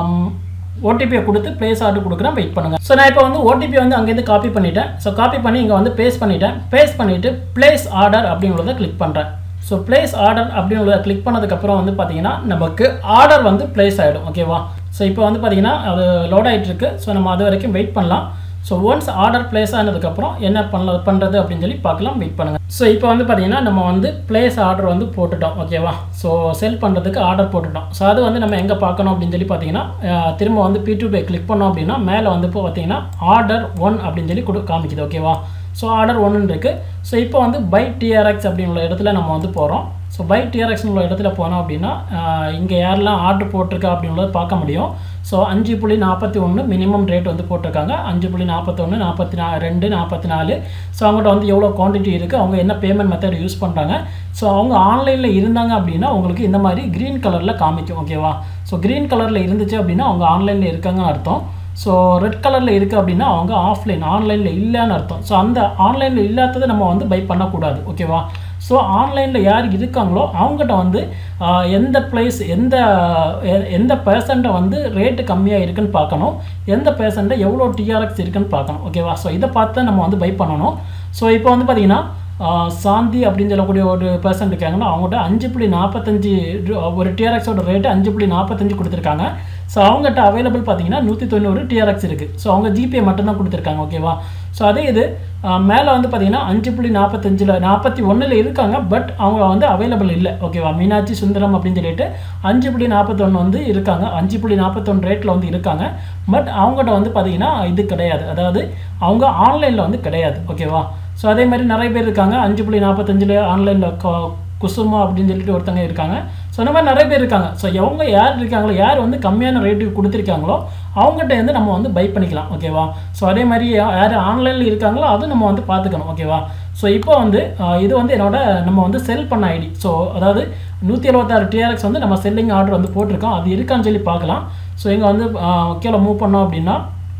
ஓடிபியை கொடுத்து ப்ளேஸ் ஆர்டர் கொடுக்குறேன் வெயிட் பண்ணுங்க ஸோ நான் இப்போ வந்து ஓடிபி வந்து அங்கேருந்து காப்பி பண்ணிட்டேன் ஸோ காப்பி பண்ணி இங்கே வந்து பேஸ்ட் பண்ணிட்டேன் பேஸ்ட் பண்ணிவிட்டு ப்ளேஸ் ஆர்டர் அப்படிங்கிறத கிளிக் பண்ணுறேன் ஸோ ப்ளேஸ் ஆர்டர் அப்படிங்கிறத கிளிக் பண்ணதுக்கப்புறம் வந்து பார்த்தீங்கன்னா நமக்கு ஆர்டர் வந்து ப்ளேஸ் ஆகிடும் ஓகேவா ஸோ இப்போ வந்து பார்த்தீங்கன்னா அது லோட் ஆகிட்டு இருக்கு ஸோ நம்ம அது வரைக்கும் வெயிட் பண்ணலாம் ஸோ ஒன்ஸ் ஆர்டர் ப்ளேஸ் ஆனதுக்கப்புறம் என்ன பண்ணல பண்ணுறது அப்படின்னு சொல்லி பார்க்கலாம் வெயிட் பண்ணுங்கள் ஸோ இப்போ வந்து பார்த்தீங்கன்னா நம்ம வந்து ப்ளேஸ் ஆர்டர் வந்து போட்டுட்டோம் ஓகேவா ஸோ செல் பண்ணுறதுக்கு ஆர்டர் போட்டுட்டோம் ஸோ அது வந்து நம்ம எங்கே பார்க்கணும் அப்படின்னு சொல்லி பார்த்தீங்கன்னா அஹ், திரும்ப வந்து பி டூ பே கிளிக் பண்ணோம் அப்படின்னா மேலே வந்து இப்போ பார்த்தீங்கன்னா ஆர்டர் ஒன் அப்படின்னு சொல்லி கொடு காமிக்குது ஓகேவா ஸோ ஆர்டர் ஒன்று இருக்குது ஸோ இப்போ வந்து பை டிஆர்எக்ஸ் அப்படின்ற இடத்துல நம்ம வந்து போகிறோம் ஸோ பை டிஆர்எக்ஸ் உள்ள இடத்துல போனோம் அப்படின்னா இங்கே யாரெல்லாம் ஆர்டர் போட்டிருக்கா அப்படின்றத பார்க்க முடியும் ஸோ அஞ்சு புள்ளி நாற்பத்தி ஒன்று மினிமம் ரேட் வந்து போட்டிருக்காங்க அஞ்சு புள்ளி நாற்பத்தொன்று நாற்பத்தி நா ரெண்டு நாற்பத்தி நாலு ஸோ அவங்கள்ட்ட வந்து எவ்வளோ குவான்டிட்டி இருக்குது அவங்க என்ன பேமெண்ட் மெத்தட் யூஸ் பண்ணுறாங்க ஸோ அவங்க ஆன்லைனில் இருந்தாங்க அப்படின்னா உங்களுக்கு இந்த மாதிரி க்ரீன் கலரில் காமிக்கும் ஓகேவா ஸோ க்ரீன் கலரில் இருந்துச்சு அப்படின்னா அவங்க ஆன்லைனில் இருக்காங்கன்னு அர்த்தம் ஸோ ரெட் கலரில் இருக்குது அப்படின்னா அவங்க ஆஃப்லைன் ஆன்லைனில் இல்லைன்னு அர்த்தம் ஸோ அந்த ஆன்லைனில் இல்லாததை நம்ம வந்து பை பண்ணக்கூடாது ஓகேவா ஸோ ஆன்லைனில் யார் இருக்காங்களோ அவங்ககிட்ட வந்து ஆஹ், எந்த ப்ளேஸ் எந்த எ- எந்த பேர்சண்ட்டை வந்து ரேட்டு கம்மியாக இருக்குன்னு பார்க்கணும் எந்த பேர்சண்ட்டை எவ்வளோ டிஆர்எக்ஸ் இருக்குன்னு பார்க்கணும் ஓகேவா ஸோ இதை பார்த்து தான் நம்ம வந்து பை பண்ணணும் ஸோ இப்போ வந்து பார்த்தீங்கன்னா ஆஹ், சாந்தி அப்படின்னு சொல்லக்கூடிய ஒரு பர்சன் இருக்காங்கன்னா அவங்ககிட்ட அஞ்சு புள்ளி நாற்பத்தஞ்சு ஒரு டிஆர்எக்ஸோட ரேட்டு அஞ்சு புள்ளி நாற்பத்தஞ்சு கொடுத்துருக்காங்க ஸோ அவங்ககிட்ட அவைலபிள் பார்த்தீங்கன்னா நூற்றி தொண்ணூறு டிஆர்எக்ஸ் இருக்குது ஸோ அவங்க ஜிபே மட்டும்தான் கொடுத்துருக்காங்க ஓகேவா ஸோ அதே இது மேலே வந்து பார்த்தீங்கன்னா அஞ்சு புள்ளி நாற்பத்தஞ்சில் நாற்பத்தி ஒன்றில் இருக்காங்க பட் அவங்க வந்து அவைலபிள் இல்லை ஓகேவா மீனாட்சி சுந்தரம் அப்படின்னு சொல்லிட்டு அஞ்சு புள்ளி நாற்பத்தொன்று வந்து இருக்காங்க அஞ்சு புள்ளி நாற்பத்தொன்று ரேட்டில் வந்து இருக்காங்க பட் அவங்ககிட்ட வந்து பார்த்தீங்கன்னா இது கிடையாது அதாவது அவங்க ஆன்லைனில் வந்து கிடையாது ஓகேவா ஸோ அதே மாதிரி நிறைய பேர் இருக்காங்க அஞ்சு புள்ளி நாற்பத்தஞ்சில் ஆன்லைனில் குசுமா அப்படின்னு சொல்லிட்டு ஒருத்தங்க இருக்காங்க ஸோ இந்த மாதிரி நிறைய பேர் இருக்காங்க ஸோ அவங்க யார் இருக்காங்களோ யார் வந்து கம்மியான ரேட்டுக்கு கொடுத்துருக்காங்களோ அவங்ககிட்ட வந்து நம்ம வந்து பை பண்ணிக்கலாம் ஓகேவா ஸோ அதே மாதிரி யா- யார் ஆன்லைனில் இருக்காங்களோ அதுவும் நம்ம வந்து பார்த்துக்கணும் ஓகேவா ஸோ இப்போ வந்து ஆஹ், இது வந்து என்னோட நம்ம வந்து செல் பண்ண ஐடி ஸோ அதாவது நூற்றி எழுபத்தாறு டிஆர்எக்ஸ் வந்து நம்ம செல்லிங் ஆர்டர் வந்து போட்டிருக்கோம் அது இருக்கான்னு சொல்லி பார்க்கலாம் ஸோ இங்கே வந்து ஆஹ், கீழே மூவ் பண்ணோம் அப்படின்னா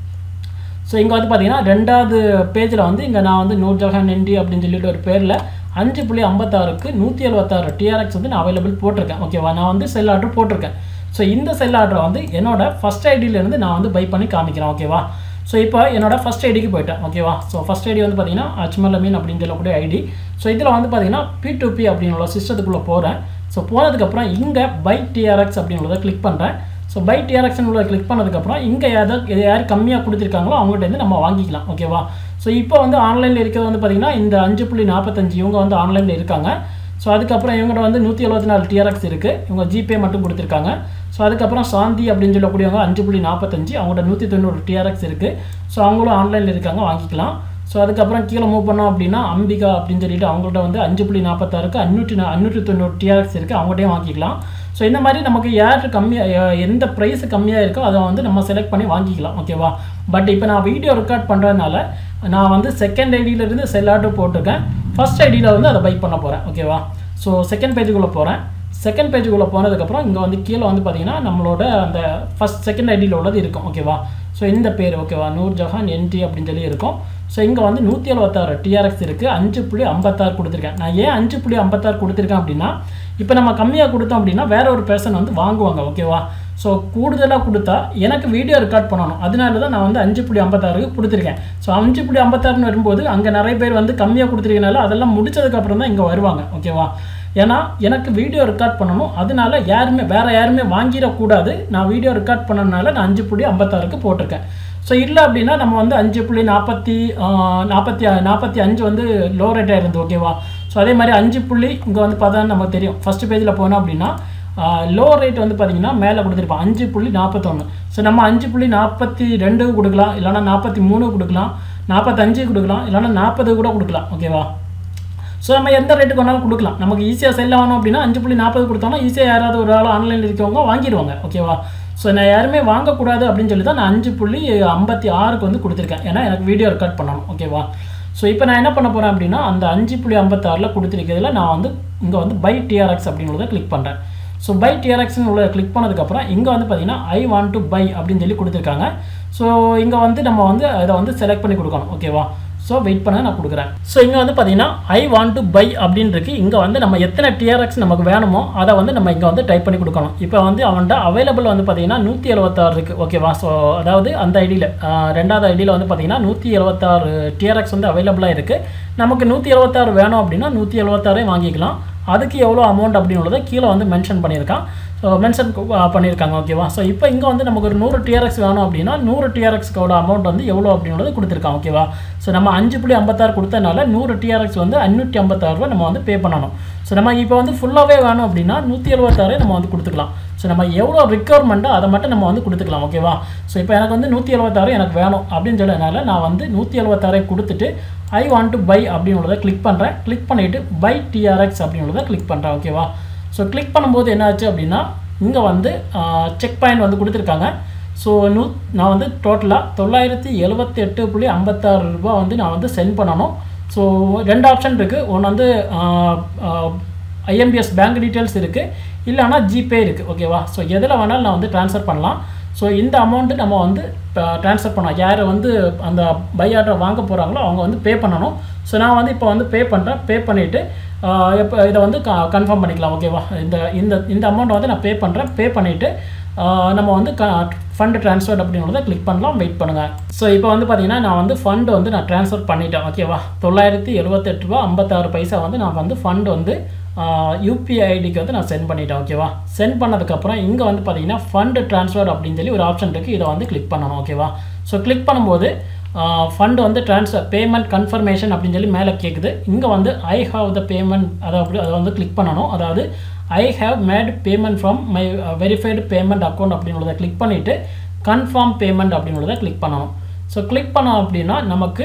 ஸோ இங்கே வந்து பார்த்தீங்கன்னா ரெண்டாவது பேஜில் வந்து இங்கே நான் வந்து நூர்ஜஹான் என்டி அப்படின்னு சொல்லிட்டு ஒரு பேரில் அஞ்சு புள்ளி ஐம்பத்தாறுக்கு நூற்றி எழுபத்தாறு டிஆர்எக்ஸ் வந்து நான் அவைலபிள் போட்டிருக்கேன் ஓகேவா நான் வந்து செல் ஆர்டர் போட்டிருக்கேன் ஸோ இந்த செல் ஆர்டரை வந்து என்னோட ஃபஸ்ட் ஐடியிலேருந்து நான் வந்து பை பண்ணி காமிக்கிறேன் ஓகேவா ஸோ இப்போ என்னோட ஃபஸ்ட் ஐடிக்கு போயிட்டேன் ஓகேவா ஸோ ஃபஸ்ட் ஐடி வந்து பார்த்தீங்கன்னா அஜ்மல் அமீன் அப்படின்னு சொல்லக்கூடிய ஐடி ஸோ இதில் வந்து பார்த்தீங்கன்னா பி டு பி அப்படின்ற சிஸ்டத்துக்குள்ளே போகிறேன் ஸோ போனதுக்கப்புறம் இங்கே பை டிஆர்எக்ஸ் அப்படின்றத கிளிக் பண்ணுறேன் ஸோ பை டிஆர்எக்ஸ்னு உள்ள கிளிக் பண்ணதுக்கப்புறம் இங்கே யாராவது யார் கம்மியாக கொடுத்துருக்காங்களோ அவங்ககிட்ட இருந்து நம்ம வாங்கிக்கலாம் ஓகேவா ஸோ இப்போ வந்து ஆன்லைனில் இருக்கிறது வந்து பார்த்தீங்கன்னா இந்த அஞ்சு புள்ளி நாற்பத்தஞ்சு இவங்க வந்து ஆன்லைனில் இருக்காங்க ஸோ அதுக்கப்புறம் இவங்ககிட்ட வந்து நூற்றி எழுபத்தி நாலு டிஆர்எக்ஸ் இருக்குது இவங்க ஜிபே மட்டும் கொடுத்துருக்காங்க ஸோ அதுக்கப்புறம் சாந்தி அப்படின்னு சொல்லக்கூடியவங்க அஞ்சு புள்ளி நாற்பத்தஞ்சு அவங்கள்ட்ட நூற்றி தொண்ணூறு டிஆர்எக்ஸ் இருக்குது ஸோ அவங்களும் ஆன்லைனில் இருக்காங்க வாங்கிக்கலாம் ஸோ அதுக்கப்புறம் கீழே மூவ் பண்ணோம் அப்படின்னா அம்பிகா அப்படின்னு சொல்லிட்டு அவங்கள்ட்ட வந்து அஞ்சு புள்ளி நாற்பத்தாறுக்கு அஞ்சூற்றி அஞ்சூற்றி தொண்ணூறு டிஆர்எக்ஸ் இருக்குது அவங்கள்ட்டையும் வாங்கிக்கலாம் ஸோ இந்த மாதிரி நமக்கு யார் கம்மியாக எந்த ப்ரைஸ் கம்மியாக இருக்கோ அதை வந்து நம்ம செலக்ட் பண்ணி வாங்கிக்கலாம் ஓகேவா பட் இப்போ நான் வீடியோ ரெக்கார்ட் பண்ணுறதுனால நான் வந்து செகண்ட் ஐடியிலேருந்து செல் ஆர்டர் போட்டிருக்கேன் ஃபர்ஸ்ட் ஐடியில் வந்து அதை பை பண்ண போகிறேன் ஓகேவா ஸோ செகண்ட் பேஜுக்குள்ளே போகிறேன் செகண்ட் பேஜுக்குள்ளே போனதுக்கப்புறம் இங்கே வந்து கீழே வந்து பார்த்தீங்கன்னா நம்மளோட அந்த ஃபஸ்ட் செகண்ட் ஐடியில் உள்ளது இருக்கும் ஓகேவா ஸோ இந்த பேர் ஓகேவா நூர் ஜஹான் என்டி அப்படின்னு சொல்லி இருக்கும் ஸோ இங்கே வந்து நூற்றி எழுபத்தாறு டிஆர்எக்ஸ் இருக்குது அஞ்சு புள்ளி ஐம்பத்தாறு கொடுத்துருக்கேன் நான் ஏன் அஞ்சு புள்ளி ஐம்பத்தாறு கொடுத்துருக்கேன் அப்படின்னா இப்போ நம்ம கம்மியாக கொடுத்தோம் அப்படின்னா வேற ஒரு பர்சன் வந்து வாங்குவாங்க ஓகேவா ஸோ கூடுதலாக கொடுத்தா எனக்கு வீடியோ ரெக்கார்ட் பண்ணணும் அதனால தான் நான் வந்து அஞ்சு புள்ளி ஐம்பத்தாறுக்கு கொடுத்துருக்கேன் ஸோ அஞ்சு புள்ளி ஐம்பத்தாறுன்னு வரும்போது அங்கே நிறைய பேர் வந்து கம்மியாக கொடுத்துருக்கனால அதெல்லாம் முடிச்சதுக்கப்புறம் தான் இங்கே வருவாங்க ஓகேவா ஏன்னா எனக்கு வீடியோ ரெக்கார்ட் பண்ணணும் அதனால யாருமே வேற யாருமே வாங்கிடக்கூடாது நான் வீடியோ ரெக்கார்ட் பண்ணனால நான் அஞ்சு புள்ளி ஐம்பத்தாறுக்கு போட்டிருக்கேன் ஸோ இல்லை அப்படின்னா நம்ம வந்து அஞ்சு புள்ளி நாற்பத்தி நாற்பத்தி நாற்பத்தி அஞ்சு வந்து லோ ரேட்டாக இருந்து ஓகேவா ஸோ அதே மாதிரி அஞ்சு புள்ளி இங்கே வந்து பார்த்தா நமக்கு தெரியும் ஃபஸ்ட் பேஜில் போனோம் அப்படின்னா லோ ரேட் வந்து பார்த்தீங்கன்னா மேலே கொடுத்துருப்போம் அஞ்சு புள்ளி நாற்பத்தொன்று ஸோ நம்ம அஞ்சு புள்ளி நாற்பத்தி ரெண்டு கொடுக்கலாம் இல்லைனா நாற்பத்தி மூணு கொடுக்கலாம் நாற்பத்தஞ்சு கொடுக்கலாம் இல்லைனா நாற்பது கூட கொடுக்கலாம் ஓகேவா ஸோ நம்ம எந்த ரேட்டுக்கு வேணாலும் கொடுக்கலாம் நமக்கு ஈஸியாக செல் ஆகணும் அப்படின்னா அஞ்சு புள்ளி நாற்பது கொடுத்தோம்னா ஈஸியாக யாராவது ஒரு ஆள் ஆன்லைனில் இருக்கவங்க வாங்கிடுவாங்க ஓகேவா ஸோ நான் யாருமே வாங்கக்கூடாது அப்படின்னு சொல்லி தான் நான் அஞ்சு புள்ளி ஐம்பத்தி ஆறுக்கு வந்து கொடுத்துருக்கேன் ஏன்னா எனக்கு வீடியோ ரெக்கார்ட் பண்ணணும் ஓகேவா ஸோ இப்போ நான் என்ன பண்ண போகிறேன் அப்படின்னா அந்த அஞ்சு புள்ளி ஐம்பத்தாறில் கொடுத்துருக்கிறதுல நான் வந்து இங்கே வந்து பை டிஆர்எக்ஸ் அப்படிங்கிறத கிளிக் பண்ணுறேன் ஸோ பை டிஆர்எக்ஸ்னு உள்ள கிளிக் பண்ணதுக்கப்புறம் இங்கே வந்து பார்த்தீங்கன்னா ஐ வாண்ட் டு பை அப்படின்னு சொல்லி கொடுத்துருக்காங்க ஸோ இங்கே வந்து நம்ம வந்து அதை வந்து செலக்ட் பண்ணி கொடுக்கணும் ஓகேவா ஸோ வெயிட் பண்ண நான் கொடுக்குறேன் ஸோ இங்கே வந்து பார்த்தீங்கன்னா ஐ வாண்ட் டு பை அப்படின்னு இருக்கு இங்கே வந்து நம்ம எத்தனை டிஆர்எக்ஸ் நமக்கு வேணுமோ அதை வந்து நம்ம இங்கே வந்து டைப் பண்ணி கொடுக்கணும் இப்போ வந்து அவன்கிட்ட அவைலபிள் வந்து பார்த்தீங்கன்னா நூற்றி எழுபத்தாறு இருக்குது ஓகேவா ஸோ அதாவது அந்த ஐடியில் ரெண்டாவது ஐடியில் வந்து பார்த்தீங்கன்னா நூற்றி எழுபத்தாறு டிஆர்எக்ஸ் வந்து அவைலபிளாக இருக்குது நமக்கு நூற்றி எழுபத்தாறு வேணும் அப்படின்னா நூற்றி எழுபத்தாறே வாங்கிக்கலாம் அதுக்கு எவ்வளோ அமௌண்ட் அப்படின்றத கீழே வந்து மென்ஷன் பண்ணியிருக்கான் ஸோ மென்ஷன் பண்ணியிருக்காங்க ஓகேவா ஸோ இப்போ இங்கே வந்து நமக்கு ஒரு நூறு டிஆர்எக்ஸ் வேணும் அப்படின்னா நூறு டிஆர்எக்ஸ்க்கோட அமௌண்ட் வந்து எவ்வளோ அப்படின்றது கொடுத்துருக்கான் ஓகேவா ஸோ நம்ம அஞ்சு புள்ளி ஐம்பத்தாறு கொடுத்தனால நூறு டிஆர்எக்ஸ் வந்து அஞ்சூற்றி ஐம்பத்தாறு ரூபா நம்ம வந்து பே பண்ணணும் ஸோ நம்ம இப்போ வந்து ஃபுல்லாகவே வேணும் அப்படின்னா நூற்றி எழுபத்தாறே நம்ம வந்து கொடுத்துக்கலாம் ஸோ நம்ம எவ்வளோ ரிக்குவயர்மெண்ட்டோ அதை மட்டும் நம்ம வந்து கொடுத்துக்கலாம் ஓகேவா ஸோ இப்போ எனக்கு வந்து நூற்றி எழுபத்தாறு எனக்கு வேணும் அப்படின்னு சொல்லனால நான் வந்து நூற்றி எழுபத்தாறே கொடுத்துட்டு ஐ வாண்ட் டு பை அப்படின்றத கிளிக் பண்ணுறேன் கிளிக் பண்ணிவிட்டு பை டிஆர்எக்ஸ் அப்படின்றத கிளிக் பண்ணுறேன் ஓகேவா ஸோ கிளிக் பண்ணும்போது என்ன ஆச்சு அப்படின்னா இங்கே வந்து செக் பாயிண்ட் வந்து கொடுத்துருக்காங்க ஸோ நூ நான் வந்து டோட்டலாக தொள்ளாயிரத்தி எழுபத்தி எட்டு புள்ளி ஐம்பத்தாறு ரூபா வந்து நான் வந்து சென்ட் பண்ணணும் ஸோ ரெண்டு ஆப்ஷன் இருக்குது ஒன்று வந்து ஐஎம்பிஎஸ் பேங்க் டீட்டெயில்ஸ் இருக்குது இல்லைனா ஜிபே இருக்குது ஓகேவா ஸோ எதில் வேணாலும் நான் வந்து ட்ரான்ஸ்ஃபர் பண்ணலாம் ஸோ இந்த அமௌண்ட்டு நம்ம வந்து ட்ரான்ஸ்ஃபர் பண்ணலாம் யார் வந்து அந்த பை ஆர்டர் வாங்க போகிறாங்களோ அவங்க வந்து பே பண்ணணும் ஸோ நான் வந்து இப்போ வந்து பே பண்ணுறேன் பே பண்ணிவிட்டு எப்போ இதை வந்து க கன்ஃபார்ம் பண்ணிக்கலாம் ஓகேவா இந்த இந்த இந்த அமௌண்ட்டை வந்து நான் பே பண்ணுறேன் பே பண்ணிவிட்டு ஆஹ் நம்ம வந்து க ஃபண்டு ட்ரான்ஸ்ஃபர் அப்படின்றத கிளிக் பண்ணலாம் வெயிட் பண்ணுங்கள் ஸோ இப்போ வந்து பார்த்தீங்கன்னா நான் வந்து ஃபண்டு வந்து நான் ட்ரான்ஸ்ஃபர் பண்ணிட்டேன் ஓகேவா தொள்ளாயிரத்தி எழுபத்தெட்டு ரூபா ஐம்பத்தாறு பைசா வந்து நான் வந்து ஃபண்டு வந்து யூபிஐ ஐடிக்கு வந்து நான் சென்ட் பண்ணிட்டேன் ஓகேவா சென்ட் பண்ணதுக்கப்புறம் இங்கே வந்து பார்த்தீங்கன்னா ஃபண்டு ட்ரான்ஸ்ஃபர் அப்படின்னு சொல்லி ஒரு ஆப்ஷன் இருக்குது இதை வந்து கிளிக் பண்ணணும் ஓகேவா ஸோ கிளிக் பண்ணும்போது ஃபண்டு வந்து ட்ரான்ஸ்ஃபர் பேமெண்ட் கன்ஃபர்மேஷன் அப்படின்னு சொல்லி மேலே கேட்குது இங்கே வந்து ஐ ஹாவ் த பேமெண்ட் அதை அப்படி அதை வந்து கிளிக் பண்ணணும் அதாவது I have made payment from my verified payment account அப்படின்றத கிளிக் பண்ணிவிட்டு கன்ஃபார்ம் பேமெண்ட் அப்படின்றத கிளிக் பண்ணணும் ஸோ கிளிக் பண்ணோம் அப்படின்னா நமக்கு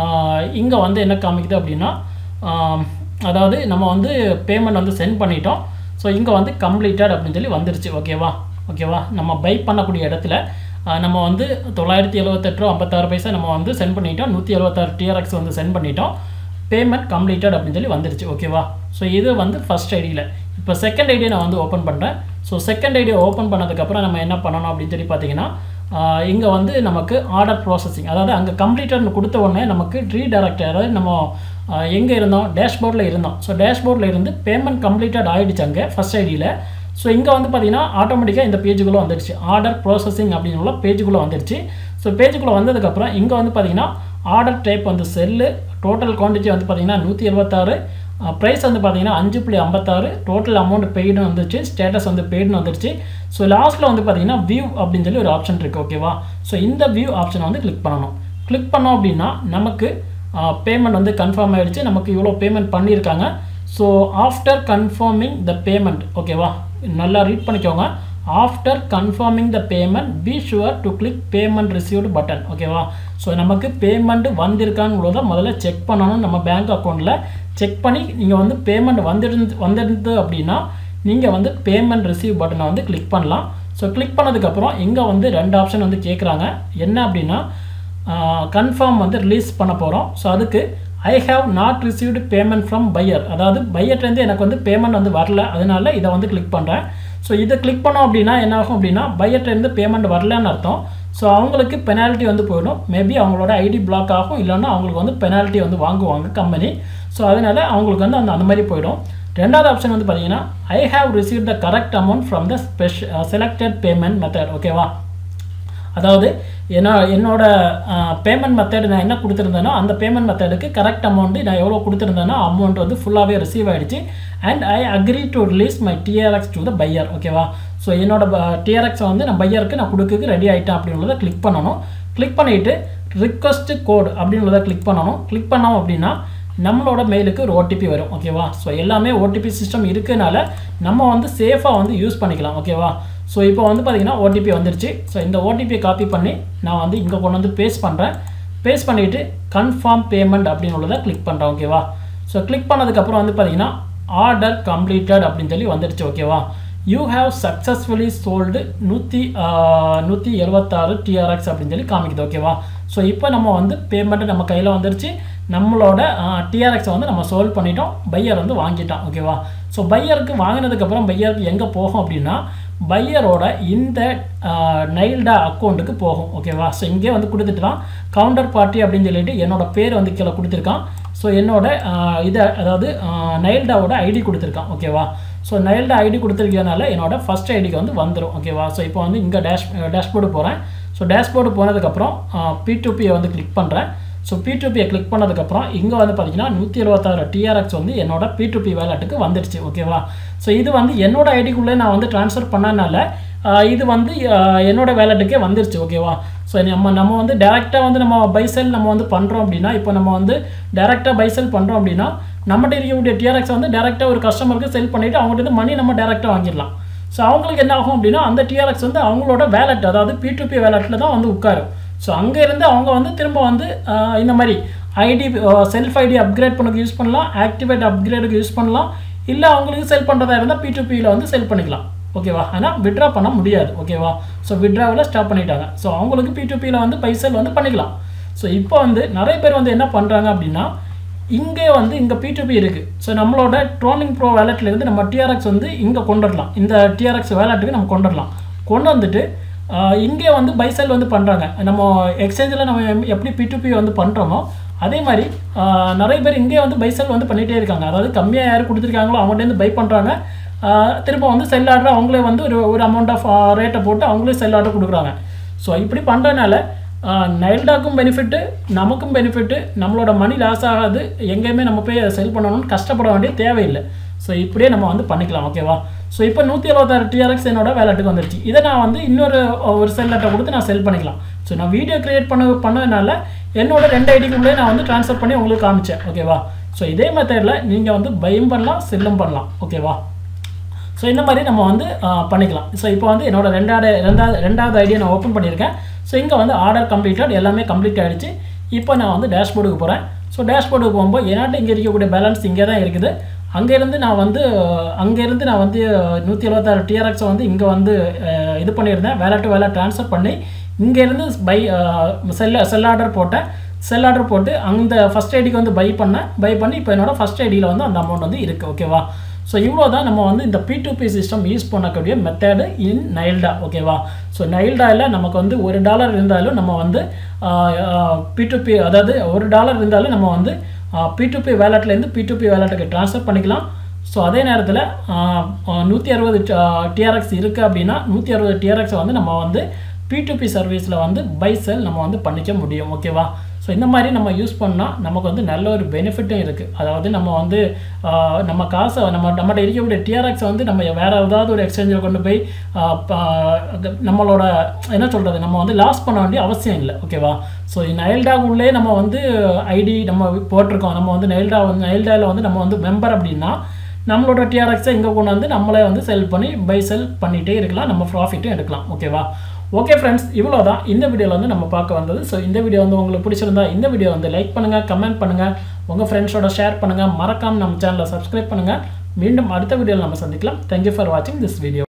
இங்கே வந்து என்ன காமிக்குது அப்படின்னா ஆஹ், அதாவது நம்ம வந்து பேமெண்ட் வந்து சென்ட் பண்ணிட்டோம் ஸோ இங்கே வந்து கம்ப்ளீட்டட் அப்படின்னு சொல்லி வந்துருச்சு ஓகேவா ஓகேவா நம்ம பை பண்ணக்கூடிய இடத்துல ஆஹ், நம்ம வந்து தொள்ளாயிரத்தி எழுபத்தெட்டு ரூபா ஐம்பத்தாறு பைசா நம்ம வந்து சென்ட் பண்ணிட்டோம் நூற்றி எழுபத்தாறு டிஆர்எக்ஸ் வந்து சென்ட் பண்ணிட்டோம் பேமெண்ட் கம்ப்ளீட்டட் அப்படின்னு சொல்லி வந்துருச்சு ஓகேவா ஸோ இது வந்து ஃபஸ்ட் ஐடியில் இப்போ செகண்ட் ஐடியை நான் வந்து ஓப்பன் பண்ணுறேன் ஸோ செகண்ட் ஐடியை ஓப்பன் பண்ணதுக்கப்புறம் நம்ம என்ன பண்ணணும் அப்படின்னு சொல்லி பார்த்தீங்கன்னா இங்கே வந்து நமக்கு ஆர்டர் ப்ராசஸிங் அதாவது அங்கே கம்ப்ளீட்டர்னு கொடுத்த உடனே நமக்கு ரீடைரக்ட் அதாவது நம்ம எங்கே இருந்தோம் டேஷ்போர்டில் இருந்தோம் ஸோ டேஷ்போர்டில் இருந்து பேமெண்ட் கம்ப்ளீட்டட் ஆகிடுச்சு அங்கே ஃபஸ்ட் ஐடியில் ஸோ இங்கே வந்து பார்த்தீங்கன்னா ஆட்டோமேட்டிக்காக இந்த பேஜுக்குள்ளே வந்துடுச்சு ஆர்டர் ப்ராசஸிங் அப்படின்னு பேஜுக்குள்ளே வந்துடுச்சு ஸோ பேஜுக்குள்ளே வந்ததுக்கப்புறம் இங்கே வந்து பார்த்தீங்கன்னா ஆர்டர் டைப் வந்து செல்லு டோட்டல் குவான்டிட்டி வந்து பார்த்தீங்கன்னா நூற்றி எழுபத்தாறு ப்ரைஸ் வந்து பார்த்தீங்கன்னா அஞ்சு புள்ளி ஐம்பத்தாறு டோட்டல் அமௌண்ட் பெய்டுன்னு வந்துருச்சு ஸ்டேட்டஸ் வந்து பெய்டுன்னு வந்துருச்சு ஸோ லாஸ்ட்டில் வந்து பார்த்தீங்கன்னா வியூ அப்படின்னு சொல்லி ஒரு ஆப்ஷன் இருக்குது ஓகேவா ஸோ இந்த வியூ ஆப்ஷனை வந்து கிளிக் பண்ணணும் கிளிக் பண்ணோம் அப்படின்னா நமக்கு பேமெண்ட் வந்து கன்ஃபார்ம் ஆகிடுச்சு நமக்கு இவ்வளோ பேமெண்ட் பண்ணியிருக்காங்க so after confirming the payment ஓகேவா நல்லா ரீட் பண்ணிக்கோங்க after confirming the payment be sure to click payment received button ஓகேவா ஸோ நமக்கு பேமெண்ட் வந்திருக்கான்னு முதல்ல செக் பண்ணணும் நம்ம பேங்க் அக்கௌண்ட்டில் செக் பண்ணி நீங்கள் வந்து பேமெண்ட் வந்துருந்து வந்திருந்து அப்படின்னா நீங்கள் வந்து பேமெண்ட் ரிசீவ் பட்டனை வந்து கிளிக் பண்ணலாம் ஸோ கிளிக் பண்ணதுக்கப்புறம் இங்கே வந்து ரெண்டு ஆப்ஷன் வந்து கேட்குறாங்க என்ன அப்படின்னா கன்ஃபார்ம் வந்து ரிலீஸ் பண்ண போகிறோம் ஸோ அதுக்கு I have not received payment from buyer அதாவது பையர்லேருந்து எனக்கு வந்து பேமெண்ட் வந்து வரல அதனால இதை வந்து கிளிக் பண்ணுறேன் ஸோ இதை கிளிக் பண்ணோம் அப்படின்னா என்ன ஆகும் அப்படின்னா பையர்லேருந்து பேமெண்ட் வரலன்னு அர்த்தம் ஸோ அவங்களுக்கு பெனால்ட்டி வந்து போயிடும் மேபி அவங்களோட ஐடி பிளாக் ஆகும் இல்லைன்னா அவங்களுக்கு வந்து பெனால்ட்டி வந்து வாங்குவாங்க கம்பெனி ஸோ அதனால் அவங்களுக்கு வந்து அந்த அந்த மாதிரி போயிடும் ரெண்டாவது ஆப்ஷன் வந்து பார்த்தீங்கன்னா I have receive the correct amount from the ஸ்பெஷ செலக்டட் பேமெண்ட் மெத்தட் ஓகேவா அதாவது என்ன என்னோட பேமெண்ட் மெத்தட் நான் என்ன கொடுத்துருந்தேனோ அந்த பேமெண்ட் மெத்தடுக்கு கரெக்ட் அமௌண்ட்டு நான் எவ்வளோ கொடுத்துருந்தேனோ அமௌண்ட் வந்து ஃபுல்லாகவே ரிசீவ் ஆகிடுச்சு and I agree to release my TRX to the buyer ஓகேவா ஸோ என்னோட டிஆர்எக்ஸை வந்து நான் பையருக்கு நான் கொடுக்கறதுக்கு ரெடி ஆகிட்டேன் அப்படின்றத கிளிக் பண்ணணும் கிளிக் பண்ணிவிட்டு ரிக்வஸ்ட் கோட் அப்படின்றத கிளிக் பண்ணணும் கிளிக் பண்ணோம் அப்படின்னா நம்மளோட மெயிலுக்கு ஒரு ஓடிபி வரும் ஓகேவா ஸோ எல்லாமே ஓடிபி சிஸ்டம் இருக்கனால நம்ம வந்து சேஃபாக வந்து யூஸ் பண்ணிக்கலாம் ஓகேவா ஸோ இப்போ வந்து பார்த்தீங்கன்னா ஓடிபி வந்துருச்சு ஸோ இந்த ஓடிபியை காப்பி பண்ணி நான் வந்து இங்கே கொண்டு வந்து பேஸ்ட் பண்ணுறேன் பேஸ்ட் பண்ணிவிட்டு கன்ஃபார்ம் பேமெண்ட் அப்படின்னு உள்ளதை கிளிக் பண்ணுறேன் ஓகேவா ஸோ கிளிக் பண்ணதுக்கப்புறம் வந்து பார்த்தீங்கன்னா ஆர்டர் கம்ப்ளீட்டட் அப்படின்னு சொல்லி வந்துடுச்சு ஓகேவா யூ ஹேவ் சக்ஸஸ்ஃபுல்லி சோல்டு நூற்றி நூற்றி எழுபத்தாறு டிஆர்எக்ஸ் அப்படின்னு சொல்லி காமிக்குது ஓகேவா ஸோ இப்போ நம்ம வந்து பேமெண்ட்டு நம்ம கையில் வந்துருச்சு நம்மளோட டிஆர்எக்ஸை வந்து நம்ம சோல்வ் பண்ணிட்டோம் பையர் வந்து வாங்கிட்டான் ஓகேவா ஸோ பையருக்கு வாங்கினதுக்கப்புறம் பையருக்கு எங்கே போகும் அப்படின்னா பையரோட இந்த நைல்டா அக்கௌண்ட்டுக்கு போகும் ஓகேவா ஸோ இங்கே வந்து கொடுத்துட்டுலாம் கவுண்டர் பார்ட்டி அப்படின்னு சொல்லிட்டு என்னோட பேர் வந்து கீழே கொடுத்துருக்கான் ஸோ என்னோட இதை அதாவது நைல்டாவோட ஐடி கொடுத்துருக்கான் ஓகேவா ஸோ நைல்டா ஐடி கொடுத்துருக்கனால என்னோட ஃபஸ்ட் ஐடிக்கு வந்து வந்துடும் ஓகேவா ஸோ இப்போ வந்து இங்கே டேஷ் டேஷ்போர்டு போகிறேன் ஸோ டேஷ்போர்டு போனதுக்கப்புறம் பி டு பியை வந்து கிளிக் பண்ணுறேன் ஸோ பி டு பியை கிளிக் பண்ணதுக்கப்புறம் இங்கே வந்து பார்த்தீங்கன்னா நூற்றி இருபத்தாறு டிஆர்எக்ஸ் வந்து என்னோட பி டு பி வேலட்டுக்கு வந்துடுச்சு ஓகேவா ஸோ இது வந்து என்னோட ஐடிக்குள்ளே நான் வந்து ட்ரான்ஸ்ஃபர் பண்ணனால இது வந்து என்னோட வேலட்டுக்கே வந்துருச்சு ஓகேவா ஸோ நம்ம நம்ம வந்து டேரெக்டாக வந்து நம்ம பைசெல் நம்ம வந்து பண்ணுறோம் அப்படின்னா இப்போ நம்ம வந்து டேரெக்டாக பைசெல் பண்ணுறோம் அப்படின்னா நம்மகிட்ட இருக்கக்கூடிய டிஆர்எக்ஸ் வந்து டேரெக்டாக ஒரு கஸ்டமருக்கு செல் பண்ணிவிட்டு அவங்ககிட்ட மணி நம்ம டேரெக்டாக வாங்கிடலாம் ஸோ அவங்களுக்கு என்ன ஆகும் அப்படின்னா அந்த டிஆர்எக்ஸ் வந்து அவங்களோட வேலட் அதாவது பி டு பி வேலட்டில் தான் வந்து உட்காரும் ஸோ அங்கே இருந்து அவங்க வந்து திரும்ப வந்து இந்த மாதிரி ஐடி செல்ஃப் ஐடி அப்கிரேட் பண்ணக்கு யூஸ் பண்ணலாம் ஆக்டிவேட் அப்கிரேடுக்கு யூஸ் பண்ணலாம் இல்லை அவங்களுக்கு செல் பண்ணுறதா இருந்தால் பி டு பியில் வந்து செல் பண்ணிக்கலாம் ஓகேவா ஆனால் விட்ரா பண்ண முடியாது ஓகேவா ஸோ விட்ராவில் ஸ்டாப் பண்ணிட்டாங்க ஸோ அவங்களுக்கு பி டு பியில் வந்து பைசல் வந்து பண்ணிக்கலாம் ஸோ இப்போ வந்து நிறைய பேர் வந்து என்ன பண்ணுறாங்க அப்படின்னா இங்கே வந்து இங்கே பி டு பி இருக்குது ஸோ நம்மளோட ட்ரோனிங் ப்ரோ வேலட்லேருந்து நம்ம டிஆர்எக்ஸ் வந்து இங்கே கொண்டு வரலாம் இந்த டிஆர்எக்ஸ் வேலட்டுக்கு நம்ம கொண்டு வரலாம் கொண்டு வந்துட்டு இங்கே வந்து பைசெல் வந்து பண்ணுறாங்க நம்ம எக்ஸ்சேஞ்சில் நம்ம எப்படி பி டு பி வந்து பண்ணுறோமோ அதே மாதிரி நிறைய பேர் இங்கே வந்து பைசெல் வந்து பண்ணிகிட்டே இருக்காங்க அதாவது கம்மியாக யார் கொடுத்துருக்காங்களோ அவங்கள்ட்டேருந்து பை பண்ணுறாங்க ஆஹ் திரும்ப வந்து செல் ஆர்டர் அவங்களே வந்து ஒரு ஒரு அமௌண்ட் ஆஃப் ரேட்டை போட்டு அவங்களே செல் ஆர்டர் கொடுக்குறாங்க ஸோ இப்படி பண்ணுறதுனால நைல்டாக்கும் பெனிஃபிட்டு நமக்கும் பெனிஃபிட்டு நம்மளோட மணி லாஸ் ஆகாது எங்கேயுமே நம்ம போய் செல் பண்ணணும்னு கஷ்டப்பட வேண்டிய தேவையில்லை ஸோ இப்படியே நம்ம வந்து பண்ணிக்கலாம் ஓகேவா ஸோ இப்போ நூற்றி எழுபத்தாறு டிஆர்எக்ஸ் என்னோட வேலட்டுக்கு வந்துருச்சு இதை நான் வந்து இன்னொரு ஒரு செல்லட்டை கொடுத்து நான் செல் பண்ணிக்கலாம் ஸோ நான் வீடியோ கிரியேட் பண்ண பண்ணதுனால என்னோட ரெண்டு ஐடிக்குள்ளே நான் வந்து ட்ரான்ஸ்ஃபர் பண்ணி உங்களுக்கு காமிச்சேன் ஓகேவா ஸோ இதே மெத்தடில் நீங்கள் வந்து பயம் பண்ணலாம் செல்லும் பண்ணலாம் ஓகேவா ஸோ இந்த மாதிரி நம்ம வந்து ஆ, பண்ணிக்கலாம் ஸோ இப்போ வந்து என்னோட ரெண்டாவது ரெண்டாவது ரெண்டாவது ஐடியா நான் ஓப்பன் பண்ணியிருக்கேன் ஸோ இங்கே வந்து ஆர்டர் கம்ப்ளீட்டட் எல்லாமே கம்ப்ளீட் ஆகிடுச்சு இப்போ நான் வந்து டேஷ்போர்டுக்கு போகிறேன் ஸோ டேஷ்போர்டுக்கு போகும்போது என்னாட்ட இங்கே இருக்கக்கூடிய பேலன்ஸ் இங்கே தான் இருக்குது அங்கேருந்து நான் வந்து அங்கேருந்து நான் வந்து நூற்றி எழுபத்தாறு டிஆர்எக்ஸை வந்து இங்கே வந்து அஹ், இது பண்ணியிருந்தேன் வேலை டு வேலை ட்ரான்ஸ்ஃபர் பண்ணி இங்கேருந்து பை செல் செல் ஆர்டர் போட்டேன் செல் ஆர்டர் போட்டு அந்த ஃபஸ்ட் ஐடிக்கு வந்து பை பண்ணேன் பை பண்ணி இப்போ என்னோட ஃபஸ்ட் ஐடியில் வந்து அந்த அமௌண்ட் வந்து இருக்குது ஓகேவா ஸோ இவ்வளோ தான் நம்ம வந்து இந்த P to P system use பண்ணக்கூடிய மெத்தடு இன் நைல்டா ஓகேவா ஸோ நைல்டாவில் நமக்கு வந்து ஒரு டாலர் இருந்தாலும் நம்ம வந்து பி டு பி அதாவது ஒரு டாலர் இருந்தாலும் நம்ம வந்து பி டு பி வேலட்லேருந்து பி டு பி வேலட்டுக்கு ட்ரான்ஸ்ஃபர் பண்ணிக்கலாம் ஸோ அதே நேரத்தில் நூற்றி அறுபது டிஆர்எக்ஸ் இருக்குது அப்படின்னா நூற்றி அறுபது டிஆர்எக்ஸை வந்து நம்ம வந்து பி டு பி சர்வீஸில் வந்து பை செல் நம்ம வந்து பண்ணிக்க முடியும் ஓகேவா ஸோ இந்த மாதிரி நம்ம யூஸ் பண்ணால் நமக்கு வந்து நல்ல ஒரு பெனிஃபிட்டும் இருக்குது அதாவது நம்ம வந்து ஆஹ், நம்ம காசை நம்ம நம்மகிட்ட இருக்கக்கூடிய டிஆர்எக்ஸை வந்து நம்ம வேறு ஏதாவது ஒரு எக்ஸ்சேஞ்சில் கொண்டு போய் ஆஹ், ப- அது நம்மளோட என்ன சொல்கிறது நம்ம வந்து லாஸ் பண்ண வேண்டிய அவசியம் இல்லை ஓகேவா ஸோ நைல்டாகுள்ளே நம்ம வந்து ஐடி நம்ம போட்டிருக்கோம் நம்ம வந்து நைல்டா வந்து நைல்டாவில் வந்து நம்ம வந்து மெம்பர் அப்படின்னா நம்மளோட டிஆர்எக்ஸை இங்கே கொண்டு வந்து நம்மளே வந்து செல் பண்ணி பை செல் பண்ணிகிட்டே இருக்கலாம் நம்ம ப்ராஃபிட்டும் எடுக்கலாம் ஓகேவா ஓகே ஃப்ரெண்ட்ஸ் இவ்வளோ தான் இந்த வீடியோவில் வந்து நம்ம பார்க்க வந்தது ஸோ இந்த வீடியோ வந்து உங்களுக்கு பிடிச்சிருந்தா இந்த வீடியோ வந்து லைக் பண்ணுங்கள் கமெண்ட் பண்ணுங்கள் உங்கள் ஃப்ரெண்ட்ஸோட ஷேர் பண்ணுங்கள் மறக்காம நம்ம சேனலை சப்ஸ்கிரைப் பண்ணுங்கள் மீண்டும் அடுத்த வீடியோவில் நம்ம சந்திக்கலாம் தேங்க்யூ ஃபார் வாட்சிங் திஸ் வீடியோ